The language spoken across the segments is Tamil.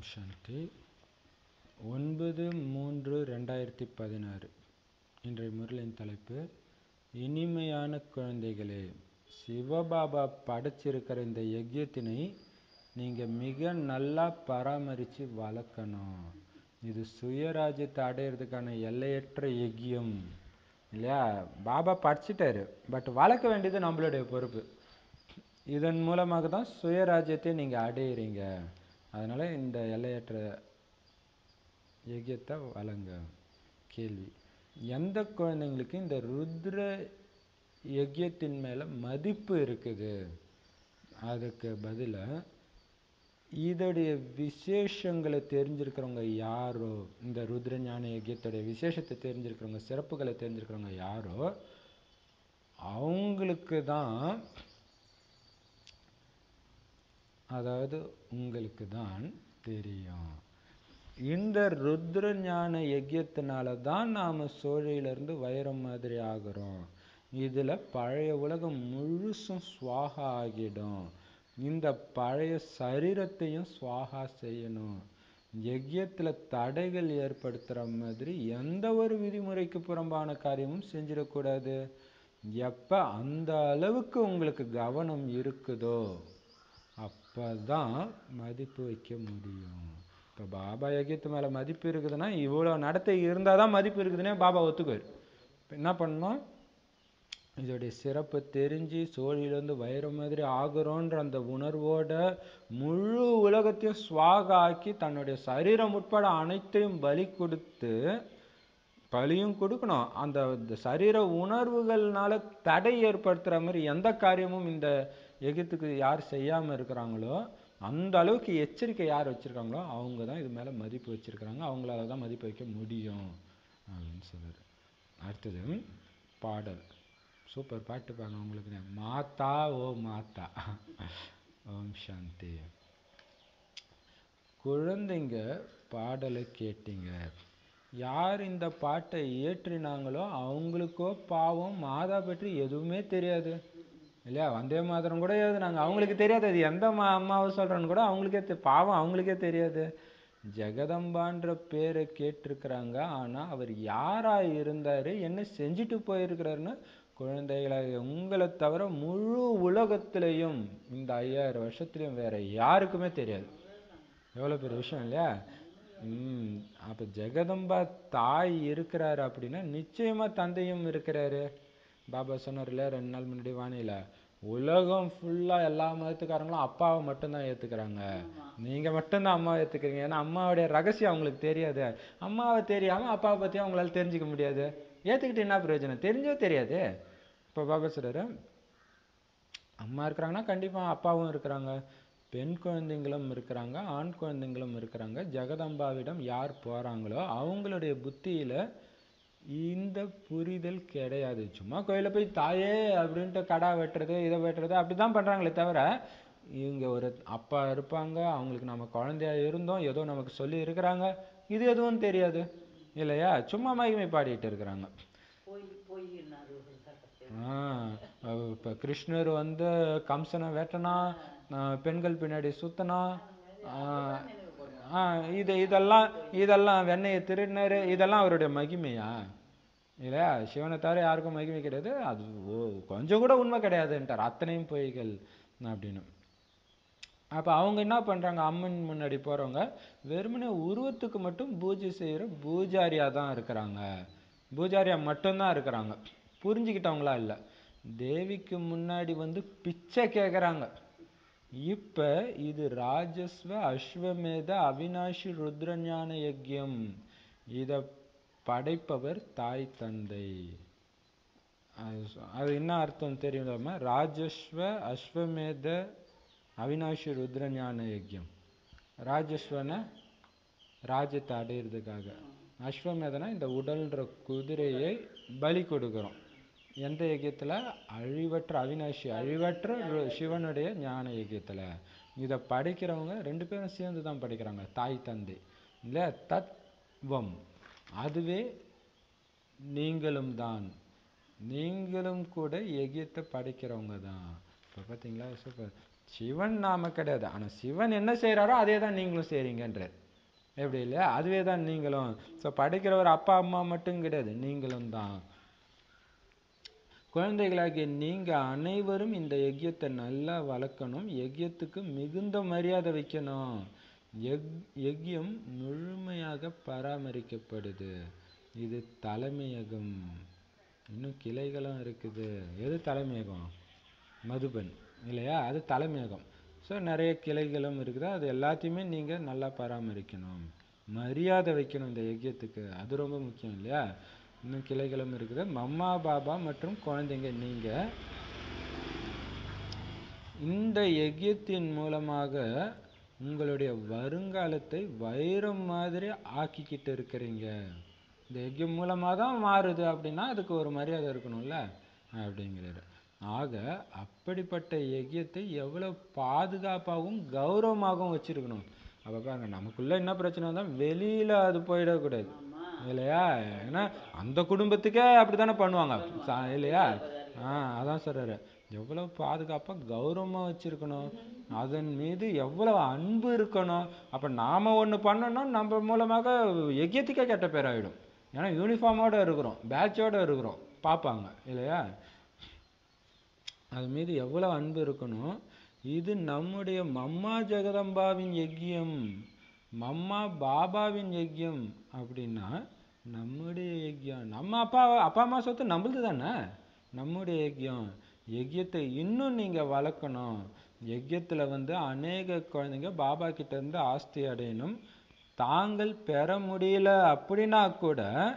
சாந்தி ஒன்பது மூன்று ரெண்டாயிரத்தி பதினாறு இன்றைய முரளின் தலைப்பு இனிமையான குழந்தைகளே சிவபாபா படைச்சிருக்கிற இந்த யஜ்யத்தினை நீங்கள் மிக நல்லா பராமரித்து வளர்க்கணும் இது சுயராஜ்யத்தை அடையிறதுக்கான எல்லையற்ற யஜ்யம் இல்லையா பாபா படிச்சிட்டாரு பட் வளர்க்க வேண்டியது நம்மளுடைய பொறுப்பு இதன் மூலமாக தான் சுயராஜ்யத்தை நீங்கள் அடையிறீங்க அதனால் இந்த எல்லையற்ற யஜ்யத்தை வளங்க கேள்வி எந்த குழந்தைங்களுக்கு இந்த ருத்ர யஜ்யத்தின் மேலே மதிப்பு இருக்குது அதுக்கு பதிலாக இதோடைய விசேஷங்களை தெரிஞ்சிருக்கிறவங்க யாரோ இந்த ருத்ர ஞான யஜ்யத்துடைய விசேஷத்தை தெரிஞ்சிருக்கிறவங்க சிறப்புகளை தெரிஞ்சிருக்கிறவங்க யாரோ அவங்களுக்கு தான் அதாவது உங்களுக்கு தான் தெரியும் இந்த ருத்ர ஞான யஜ்யத்தினால தான் நாம் சோழியிலிருந்து வைரம் மாதிரி ஆகிறோம் இதில் பழைய உலகம் முழுசும் சுவாகா ஆகிடும் இந்த பழைய சரீரத்தையும் சுவாகா செய்யணும் யஜ்யத்தில் தடைகள் ஏற்படுத்துகிற மாதிரி எந்த ஒரு விதிமுறைக்கு புறம்பான காரியமும் செஞ்சிடக்கூடாது எப்போ அந்த அளவுக்கு உங்களுக்கு கவனம் இருக்குதோ அப்போ தான் மதிப்பு வைக்க முடியும் இப்போ பாபா யஜ்யத்து மேலே மதிப்பு இருக்குதுன்னா இவ்வளோ நடத்தை இருந்தால் தான் மதிப்பு இருக்குதுன்னே பாபா ஒத்துக்குவார் இப்போ என்ன பண்ணணும் இதோடைய சிறப்பு தெரிஞ்சு சோழிலேருந்து வயிறு மாதிரி ஆகிறோன்ற அந்த உணர்வோட முழு உலகத்தையும் சுவாக ஆக்கி தன்னுடைய சரீரம் உட்பட அனைத்தையும் பலி கொடுத்து பலியும் கொடுக்கணும் அந்த சரீர உணர்வுகள்னால தடை ஏற்படுத்துகிற மாதிரி எந்த காரியமும் இந்த எகித்துக்கு யார் செய்யாமல் இருக்கிறாங்களோ அந்த அளவுக்கு எச்சரிக்கை யார் வச்சுருக்காங்களோ அவங்க தான் இது மேலே மதிப்பு வச்சுருக்கிறாங்க அவங்களால தான் மதிப்பு வைக்க முடியும் அப்படின்னு சொல்லுது அடுத்தது பாடல் சூப்பர் பாட்டு பாருங்க உங்களுக்கு மாத்தா ஓ மாத்தா ஓம் சாந்தி குழந்தைங்க பாடலை கேட்டீங்க யார் இந்த பாட்டை இயற்றினாங்களோ அவங்களுக்கோ பாவம் மாதா பற்றி எதுவுமே தெரியாது இல்லையா வந்தே மாத்திரம் கூட எழுதுனாங்க அவங்களுக்கு தெரியாது அது எந்த மா அம்மாவை சொல்கிறேன்னு கூட அவங்களுக்கே பாவம் அவங்களுக்கே தெரியாது ஜெகதம்பான்ற பேரை கேட்டிருக்கிறாங்க ஆனால் அவர் யாராக இருந்தார் என்ன செஞ்சுட்டு போயிருக்கிறாருன்னு குழந்தைகளை உங்களை தவிர முழு உலகத்திலையும் இந்த ஐயாயிரம் வருஷத்துலையும் வேற யாருக்குமே தெரியாது எவ்வளோ பெரிய விஷயம் இல்லையா ம் அப்போ ஜெகதம்பா தாய் இருக்கிறாரு அப்படின்னா நிச்சயமாக தந்தையும் இருக்கிறாரு பாபா சொன்னார்ல ரெண்டு நாள் முன்னாடி வானில உலகம் ஃபுல்லாக எல்லா மதத்துக்காரங்களும் அப்பாவை மட்டும்தான் ஏற்றுக்கிறாங்க நீங்கள் மட்டும்தான் அம்மாவை ஏற்றுக்கிறீங்க ஏன்னா அம்மாவுடைய ரகசியம் அவங்களுக்கு தெரியாது அம்மாவை தெரியாமல் அப்பாவை பற்றி அவங்களால தெரிஞ்சிக்க முடியாது ஏற்றுக்கிட்டு என்ன பிரயோஜனம் தெரிஞ்சோ தெரியாது இப்போ பாபா சொல்கிறாரு அம்மா இருக்கிறாங்கன்னா கண்டிப்பாக அப்பாவும் இருக்கிறாங்க பெண் குழந்தைங்களும் இருக்கிறாங்க ஆண் குழந்தைங்களும் இருக்கிறாங்க ஜெகதம்பாவிடம் யார் போகிறாங்களோ அவங்களுடைய புத்தியில் இந்த புரிதல் கிடையாது சும்மா கோயிலில் போய் தாயே அப்படின்ட்டு கடா வெட்டுறது இதை வெட்டுறது அப்படி தான் பண்ணுறாங்களே தவிர இவங்க ஒரு அப்பா இருப்பாங்க அவங்களுக்கு நம்ம குழந்தையா இருந்தோம் ஏதோ நமக்கு சொல்லி இருக்கிறாங்க இது எதுவும் தெரியாது இல்லையா சும்மா மகிமை பாடிட்டு இருக்கிறாங்க இப்போ கிருஷ்ணர் வந்து கம்சனை வெட்டனா பெண்கள் பின்னாடி சுத்தனா இது இதெல்லாம் இதெல்லாம் வெண்ணையை திருடினாரு இதெல்லாம் அவருடைய மகிமையா இல்லையா சிவனை தவிர யாருக்கும் மகிமை கிடையாது அது கொஞ்சம் கூட உண்மை கிடையாதுன்ட்டார் அத்தனையும் பொய்கள் அப்படின்னு அப்போ அவங்க என்ன பண்ணுறாங்க அம்மன் முன்னாடி போகிறவங்க வெறுமனே உருவத்துக்கு மட்டும் பூஜை செய்கிற பூஜாரியாக தான் இருக்கிறாங்க பூஜாரியாக மட்டும்தான் இருக்கிறாங்க புரிஞ்சுக்கிட்டவங்களா இல்லை தேவிக்கு முன்னாடி வந்து பிச்சை கேட்குறாங்க இப்போ இது ராஜஸ்வ அஸ்வமேத அவினாஷி ருத்ரஞான யஜ்யம் இதை படைப்பவர் தாய் தந்தை அது என்ன அர்த்தம் தெரியுமா ராஜஸ்வ அஸ்வமேத அவினாஷி ருத்ரஞான யஜ்யம் ராஜஸ்வன ராஜ்யத்தை அடையிறதுக்காக அஸ்வமேதனா இந்த உடல்ன்ற குதிரையை பலி கொடுக்குறோம் எந்த யஜ்யத்தில் அழிவற்ற அவினாஷி அழிவற்ற சிவனுடைய ஞான யஜ்யத்தில் இதை படைக்கிறவங்க ரெண்டு பேரும் சேர்ந்து தான் படிக்கிறாங்க தாய் தந்தை இல்லை தத்வம் அதுவே நீங்களும் தான் நீங்களும் கூட யஜ்யத்தை படைக்கிறவங்க தான் இப்போ பார்த்தீங்களா சூப்பர் சிவன் நாம கிடையாது ஆனா சிவன் என்ன செய்றாரோ அதே தான் நீங்களும் செய்றீங்கன்றார் எப்படி இல்லையா அதுவே தான் நீங்களும் ஸோ படைக்கிறவர் அப்பா அம்மா மட்டும் கிடையாது நீங்களும் தான் குழந்தைகளாகிய நீங்க அனைவரும் இந்த யஜ்யத்தை நல்லா வளர்க்கணும் யஜ்யத்துக்கு மிகுந்த மரியாதை வைக்கணும் யக் யஜ்யம் முழுமையாக பராமரிக்கப்படுது இது தலைமையகம் இன்னும் கிளைகளும் இருக்குது எது தலைமையகம் மதுபன் இல்லையா அது தலைமையகம் ஸோ நிறைய கிளைகளும் இருக்குது அது எல்லாத்தையுமே நீங்க நல்லா பராமரிக்கணும் மரியாதை வைக்கணும் இந்த யஜ்யத்துக்கு அது ரொம்ப முக்கியம் இல்லையா இன்னும் கிளைகளும் இருக்குது மம்மா பாபா மற்றும் குழந்தைங்க நீங்க இந்த யஜ்யத்தின் மூலமாக உங்களுடைய வருங்காலத்தை வைரம் மாதிரி ஆக்கிக்கிட்டு இருக்கிறீங்க இந்த யஜ்யம் மூலமாக தான் மாறுது அப்படின்னா அதுக்கு ஒரு மரியாதை இருக்கணும்ல அப்படிங்கிறாரு ஆக அப்படிப்பட்ட யஜ்யத்தை எவ்வளவு பாதுகாப்பாகவும் கௌரவமாகவும் வச்சிருக்கணும் அப்ப பாருங்க நமக்குள்ள என்ன பிரச்சனை வந்தா வெளியில அது போயிடக்கூடாது ஆமா இல்லையா ஏன்னா அந்த குடும்பத்துக்கே அப்படித்தானே பண்ணுவாங்க சா- இல்லையா ஆ அதான் சொல்றாரு எவ்வளவு பாதுகாப்பா கௌரவமா வச்சிருக்கணும் அதன் மீது எவ்வளவு அன்பு இருக்கணும் அப்ப நாம ஒண்ணு பண்ணோம்னா நம்ம மூலமாக எக்கியத்துக்கே கெட்ட பேர் ஆயிடும் ஏன்னா யூனிஃபார்மோட இருக்கிறோம் பேட்சோட இருக்கிறோம் பார்ப்பாங்க இல்லையா அது மீது எவ்வளவு அன்பு இருக்கணும் இது நம்முடைய மம்மா ஜெகதம்பாவின் யஜ்யம் மம்மா பாபாவின் யஜ்யம் அப்படின்னா நம்முடைய யஜ்யம் நம்ம அப்பா அப்பா அம்மா சொத்து நம்மளுது தானே நம்முடைய யஜ்யம் யஜ்யத்தை இன்னும் நீங்க வளர்க்கணும் யஜ்யத்துல வந்து அநேக குழந்தைங்க பாபா கிட்ட இருந்து ஆஸ்தி அடையணும் தாங்கள் பெற முடியல அப்படின்னா கூட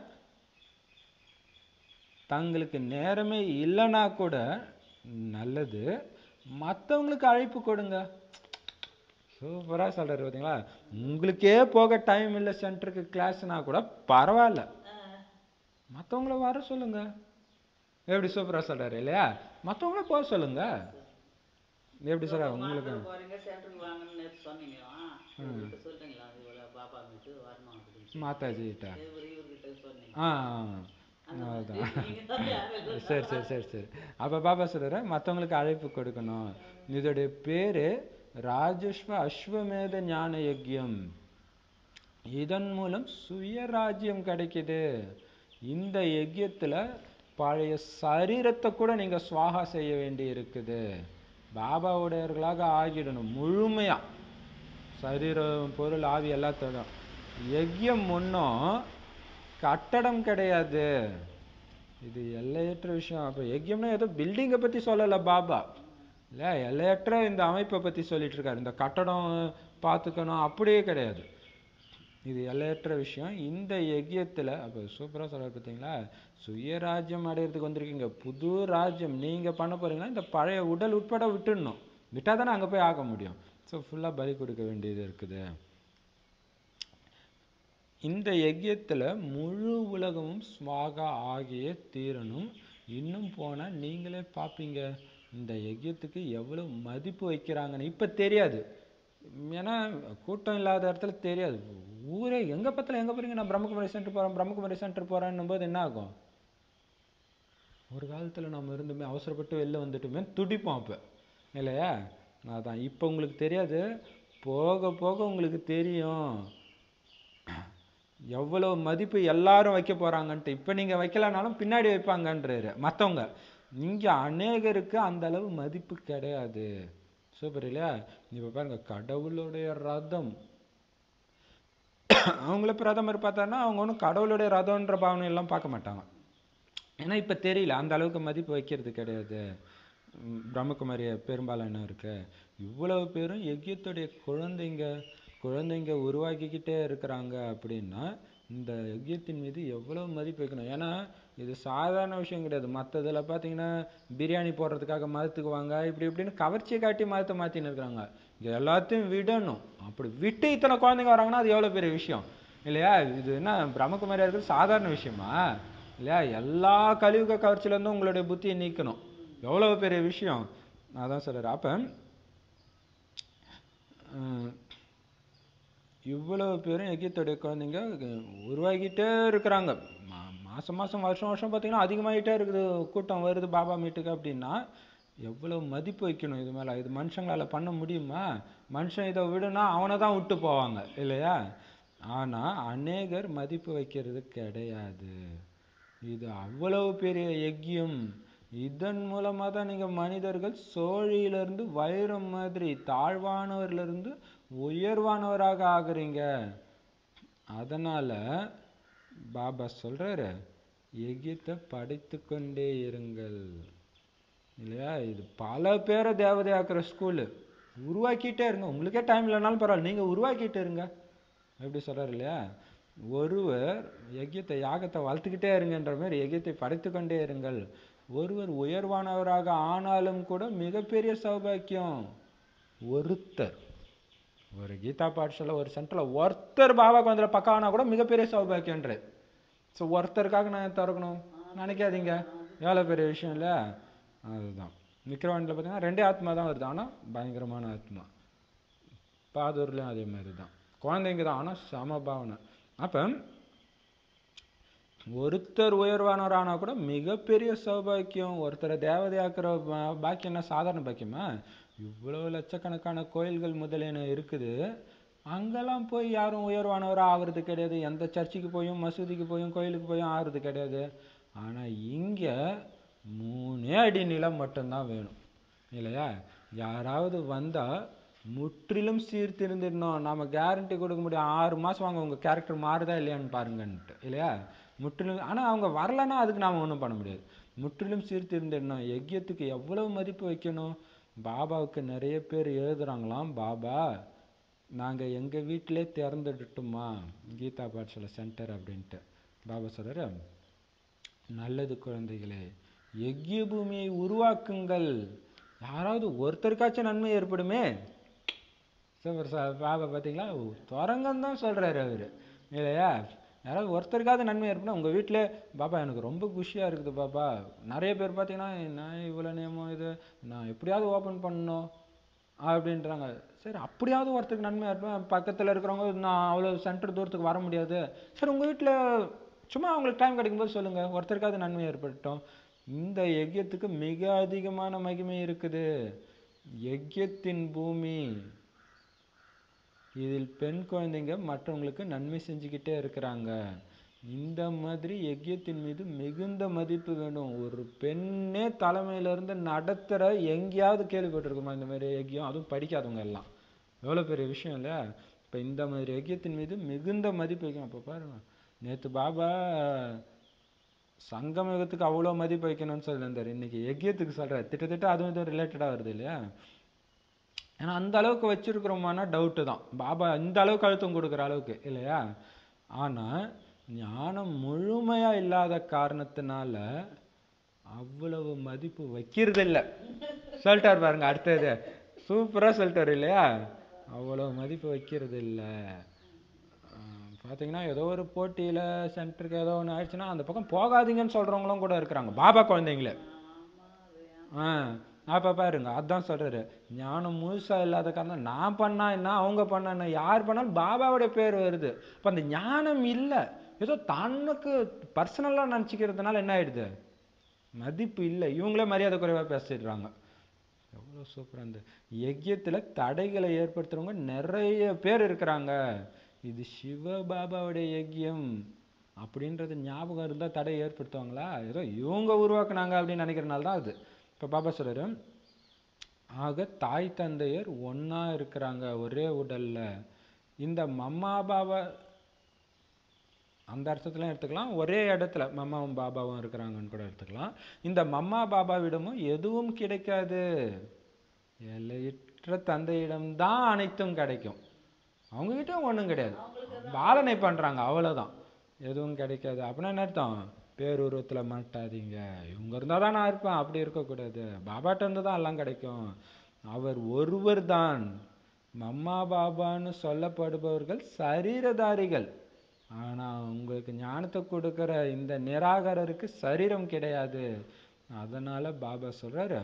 தங்களுக்கு நேரமே இல்லைன்னா கூட நல்லது மத்தவங்களுக்கு அழைப்பு கொடுங்க சூப்பரா சொல்றாரு பாத்தீங்களா உங்களுக்கே போக டைம் இல்லை சென்டருக்கு கிளாஸ்னா கூட பரவாயில்ல மத்தவங்கள வர சொல்லுங்க எப்படி சூப்பரா சொல்றாரு இல்லையா மத்தவங்கள போக சொல்லுங்க எப்படி சொல்றாரு உங்களுக்கு மாத்திரை போறீங்க சென்டருக்கு வாங்கன்னு நேத்து சொன்னீங்களா இவர்கிட்ட சொல்லிட்டீங்களா இவ்வளவு பாப்பா மீட்டு வரணும் அப்படின்னு மாதாஜி கிட்ட இவர் இவர்கிட்ட சொன்னீங்க ஆ ஆ. அந்த அதான் மாதிரி நீங்க தான் யாரும் சரி சரி சரி சரி அப்ப பாபா சொல்றாரு மத்தவங்களுக்கு அழைப்பு கொடுக்கணும் இதோடைய பேரு ராஜஸ்வ அஸ்வமேத ஞான யஜ்யம் இதன் மூலம் சுயராஜ்யம் கிடைக்குது இந்த யஜ்யத்துல பழைய சரீரத்தை கூட நீங்க சுவாகா செய்ய வேண்டி இருக்குது பாபாவுடையவர்களாக ஆகிடணும் முழுமையா சரீரம் பொருள் ஆவி எல்லாத்தோடும் யஜ்யம் ஒன்றும் கட்டடம் கிடையாது இது எல்லையற்ற விஷயம் அப்ப யஜ்யம்னா ஏதோ பில்டிங்கை பத்தி சொல்லல பாபா இல்ல எல்லையற்ற இந்த அமைப்பை பத்தி சொல்லிட்டு இருக்காரு இந்த கட்டடம் பார்த்துக்கணும் அப்படியே கிடையாது இது எல்லையற்ற விஷயம் இந்த யஜ்யத்துல அப்ப சூப்பரா சொல்றாரு பார்த்தீங்களா சுயராஜ்யம் அடையறதுக்கு வந்திருக்கீங்க புது ராஜ்யம் நீங்க பண்ண போறீங்கன்னா இந்த பழைய உடல் உட்பட விட்டுடணும் விட்டா தானே அங்க போய் ஆக முடியும் ஸோ ஃபுல்லா பலி கொடுக்க வேண்டியது இருக்குது இந்த யஜ்யத்துல முழு உலகமும் ஸ்வாகா ஆகியே தீரணும் இன்னும் போனா நீங்களே பார்ப்பீங்க இந்த யஜ்யத்துக்கு எவ்வளவு மதிப்பு வைக்கிறாங்கன்னு இப்ப தெரியாது ஏன்னா கூட்டம் இல்லாத இடத்துல தெரியாது ஊரே எங்க பத்தில எங்க போறீங்க நான் பிரம்மகுமாரி சென்டர் போறேன் பிரம்மகுமாரி சென்டர் போறேன்னும் போது என்ன ஆகும் ஒரு காலத்துல நம்ம இருந்துமே அவசரப்பட்டு வெளில வந்துட்டுமே துடிப்போம் அப்ப இல்லையா அதான் இப்ப உங்களுக்கு தெரியாது போக போக உங்களுக்கு தெரியும் எவ்வளவு மதிப்பு எல்லாரும் வைக்க போறாங்கன்ட்டு இப்ப நீங்க வைக்கலனாலும் பின்னாடி வைப்பாங்கன்றாரு மத்தவங்க இங்க அநேகருக்கு அந்த அளவு மதிப்பு கிடையாது சூப்பர் இல்லையா இப்ப பாருங்க கடவுளுடைய ரதம் அவங்கள பிரதமர் பார்த்தாருன்னா அவங்க ஒன்றும் கடவுளுடைய ரதம்ன்ற பாவனை எல்லாம் பார்க்க மாட்டாங்க ஏன்னா இப்ப தெரியல அந்த அளவுக்கு மதிப்பு வைக்கிறது கிடையாது உம் பிரம்மகுமாரிய பெரும்பாலும் என்ன இருக்கு இவ்வளவு பேரும் யஜ்யத்துடைய குழந்தைங்க குழந்தைங்க உருவாக்கிக்கிட்டே இருக்கிறாங்க அப்படின்னா இந்த யஜ்யத்தின் மீது எவ்வளவு மதிப்பு வைக்கணும் ஏன்னா இது சாதாரண விஷயம் கிடையாது மத்ததுல பாத்தீங்கன்னா பிரியாணி போடுறதுக்காக மதத்துக்கு வாங்க இப்படி இப்படின்னு கவர்ச்சியை காட்டி மதத்தை மாத்தின்னு இருக்கிறாங்க இங்க எல்லாத்தையும் விடணும் அப்படி விட்டு இத்தனை குழந்தைங்க வராங்கன்னா அது எவ்வளவு பெரிய விஷயம் இல்லையா இது என்ன பிரம்மகுமாரியா இருக்கிறது சாதாரண விஷயமா இல்லையா எல்லா கழிவுக கவர்ச்சியில இருந்தும் உங்களுடைய புத்தியை நீக்கணும் எவ்வளவு பெரிய விஷயம் அதான் சொல்றாரு அப்ப அஹ், இவ்வளவு பேரும் எகிப்துடைய குழந்தைங்க உருவாகிட்டே இருக்கிறாங்க மா- மாசம் மாசம் வருஷம் வருஷம் பார்த்தீங்கன்னா அதிகமாயிட்டே இருக்குது கூட்டம் வருது பாபா மீட்டுக்கு அப்படின்னா எவ்வளவு மதிப்பு வைக்கணும் இது மேல இது மனுஷங்களால பண்ண முடியுமா மனுஷன் இதை விடுனா அவனை தான் விட்டு போவாங்க இல்லையா ஆனா அநேகர் மதிப்பு வைக்கிறது கிடையாது இது அவ்வளவு பெரிய யக்கியம் இதன் மூலமா தான் நீங்க மனிதர்கள் சோழியிலிருந்து வைரம் மாதிரி தாழ்வானவரிலிருந்து உயர்வானவராக ஆகுறீங்க அதனால பாபா சொல்றாரு எகிப்தை படித்து கொண்டே இருங்கள் இல்லையா இது பல பேரை தேவதையாக்குற ஸ்கூலு உருவாக்கிட்டே இருங்க உங்களுக்கே டைம் இல்லைனாலும் பரவாயில்ல நீங்க உருவாக்கிட்டு இருங்க எப்படி சொல்றாரு இல்லையா ஒருவர் யஜ்யத்தை யாகத்தை வளர்த்துக்கிட்டே இருங்கன்ற மாதிரி யஜ்யத்தை படைத்து கொண்டே இருங்கள் ஒருவர் உயர்வானவராக ஆனாலும் கூட மிகப்பெரிய சௌபாக்கியம் ஒருத்தர் ஒரு கீதா பாட்ஷால ஒரு சென்டர்ல ஒருத்தர் பாபாக்கு வந்துல பக்காவானா கூட மிகப்பெரிய சௌபாக்கியன்றது ஸோ ஒருத்தருக்காக நான் திறக்கணும் நினைக்காதீங்க எவ்வளோ பெரிய விஷயம் இல்லை அதுதான் விக்ரவாண்டில் பார்த்தீங்கன்னா ரெண்டே ஆத்மா தான் வருது ஆனால் பயங்கரமான ஆத்மா பாதூர்லேயும் அதே மாதிரி தான் குழந்தைங்க தான் ஆனால் சமபாவனை அப்போ ஒருத்தர் உயர்வானவர் ஆனா கூட மிகப்பெரிய சௌபாக்கியம் ஒருத்தரை தேவதையாக்குற பா- பாக்கியம் என்ன சாதாரண பாக்கியமா இவ்வளவு லட்சக்கணக்கான கோயில்கள் முதலியன இருக்குது அங்கெல்லாம் போய் யாரும் உயர்வானவராக ஆகிறது கிடையாது எந்த சர்ச்சுக்கு போயும் மசூதிக்கு போயும் கோயிலுக்கு போயும் ஆகிறது கிடையாது ஆனா இங்க மூணே அடி நிலம் மட்டும்தான் வேணும் இல்லையா யாராவது வந்தா முற்றிலும் சீர்திருந்திடணும் நாம கேரண்டி கொடுக்க முடியும் ஆறு மாசம் வாங்க உங்க கேரக்டர் மாறுதா இல்லையான்னு பாருங்கன்ட்டு இல்லையா முற்றிலும் ஆனா அவங்க வரலைன்னா அதுக்கு நாம ஒண்ணும் பண்ண முடியாது முற்றிலும் சீர்திருந்திடணும் யஜ்யத்துக்கு எவ்வளவு மதிப்பு வைக்கணும் பாபாவுக்கு நிறைய பேர் எழுதுறாங்களாம் பாபா நாங்க எங்க வீட்டிலே திறந்துடட்டுமா கீதா பாட்சால சென்டர் அப்படின்ட்டு பாபா சொல்றாரு நல்லது குழந்தைகளே எக்கிய பூமியை உருவாக்குங்கள் யாராவது ஒருத்தருக்காச்சும் நன்மை ஏற்படுமே சூப்பர் சார் பாபா பார்த்தீங்களா துரங்கம் தான் சொல்றாரு அவரு இல்லையா யாராவது ஒருத்தருக்காவது நன்மை ஏற்படும் உங்க வீட்டிலே பாபா எனக்கு ரொம்ப குஷியா இருக்குது பாபா நிறைய பேர் பார்த்தீங்கன்னா நான் இவ்வளோ நியமம் இது நான் எப்படியாவது ஓப்பன் பண்ணணும் அப்படின்றாங்க சரி அப்படியாவது ஒருத்தருக்கு நன்மை ஏற்படும் பக்கத்துல இருக்கிறவங்க நான் அவ்வளோ சென்டர் தூரத்துக்கு வர முடியாது சரி உங்க வீட்டில் சும்மா அவங்களுக்கு டைம் கிடைக்கும்போது சொல்லுங்க ஒருத்தருக்காவது நன்மை ஏற்படட்டும் இந்த யஜ்யத்துக்கு மிக அதிகமான மகிமை இருக்குது யஜ்யத்தின் பூமி இதில் பெண் குழந்தைங்க மற்றவங்களுக்கு நன்மை செஞ்சுக்கிட்டே இருக்கிறாங்க இந்த மாதிரி யஜ்யத்தின் மீது மிகுந்த மதிப்பு வேணும் ஒரு பெண்ணே தலைமையில இருந்து நடத்துற எங்கேயாவது கேள்விப்பட்டிருக்குமா இந்த மாதிரி யஜ்யம் அதுவும் படிக்காதவங்க எல்லாம் எவ்வளவு பெரிய விஷயம் இல்ல இப்ப இந்த மாதிரி யஜ்யத்தின் மீது மிகுந்த மதிப்பு வைக்கணும் அப்ப பாருங்க நேத்து பாபா சங்கம் யுகத்துக்கு அவ்வளவு மதிப்பு வைக்கணும்னு சொல்லியிருந்தாரு இன்னைக்கு யஜ்யத்துக்கு சொல்றாரு திட்டத்தட்ட அதுவும் இதுவும் ரிலேட்டடா வருது இல்லையா ஏன்னா அந்த அளவுக்கு வச்சிருக்கிறோமானா டவுட்டு தான் பாபா இந்த அளவுக்கு அழுத்தம் கொடுக்குற அளவுக்கு இல்லையா ஆனா ஞானம் முழுமையா இல்லாத காரணத்தினால அவ்வளவு மதிப்பு வைக்கிறது இல்ல சொல்லிட்டார் பாருங்க அடுத்தது சூப்பரா சொல்லிட்டாரு இல்லையா அவ்வளவு மதிப்பு வைக்கிறது இல்ல ஆஹ் பாத்தீங்கன்னா ஏதோ ஒரு போட்டியில சென்டருக்கு ஏதோ ஒண்ணு ஆயிடுச்சுன்னா அந்த பக்கம் போகாதீங்கன்னு சொல்றவங்களும் கூட இருக்கிறாங்க பாபா குழந்தைங்களே ஆ அப்ப பாருங்க அதான் சொல்றாரு ஞானம் முழுசா இல்லாத காரணம் நான் பண்ணா என்ன அவங்க பண்ணா என்ன யார் பண்ணாலும் பாபாவுடைய பேர் வருது அப்ப அந்த ஞானம் இல்ல ஏதோ தனக்கு பர்சனலா நினைச்சுக்கிறதுனால என்ன ஆயிடுது மதிப்பு இல்ல இவங்களே மரியாதை குறைவா பேசிடுறாங்க எவ்வளவு சூப்பரா இந்த யஜ்யத்துல தடைகளை ஏற்படுத்துறவங்க நிறைய பேர் இருக்கிறாங்க இது சிவ பாபாவுடைய யஜ்யம் அப்படின்றது ஞாபகம் இருந்தா தடை ஏற்படுத்துவாங்களா ஏதோ இவங்க உருவாக்குனாங்க அப்படின்னு நினைக்கிறனால தான் அது இப்ப பாபா சொல்றாரு ஆக தாய் தந்தையர் ஒண்ணா இருக்கிறாங்க ஒரே உடல்ல இந்த மம்மா பாபா அந்த அர்த்தத்திலும் எடுத்துக்கலாம் ஒரே இடத்துல மம்மாவும் பாபாவும் இருக்கிறாங்கன்னு கூட எடுத்துக்கலாம் இந்த மம்மா பாபாவிடமும் எதுவும் கிடைக்காது எல்லையற்ற தந்தையிடம்தான் அனைத்தும் கிடைக்கும் அவங்க கிட்ட ஒண்ணும் கிடையாது பாலனை பண்றாங்க அவ்வளவுதான் எதுவும் கிடைக்காது அப்படின்னா என்ன அர்த்தம் பேருருவத்துல மாட்டாதீங்க இவங்க இருந்தா தான் நான் இருப்பேன் அப்படி இருக்கக்கூடாது பாபாட்ட இருந்து தான் எல்லாம் கிடைக்கும் அவர் ஒருவர் தான் மம்மா பாபான்னு சொல்லப்படுபவர்கள் சரீரதாரிகள் ஆனா உங்களுக்கு ஞானத்தை கொடுக்கிற இந்த நிராகரருக்கு சரீரம் கிடையாது அதனால பாபா சொல்றாரு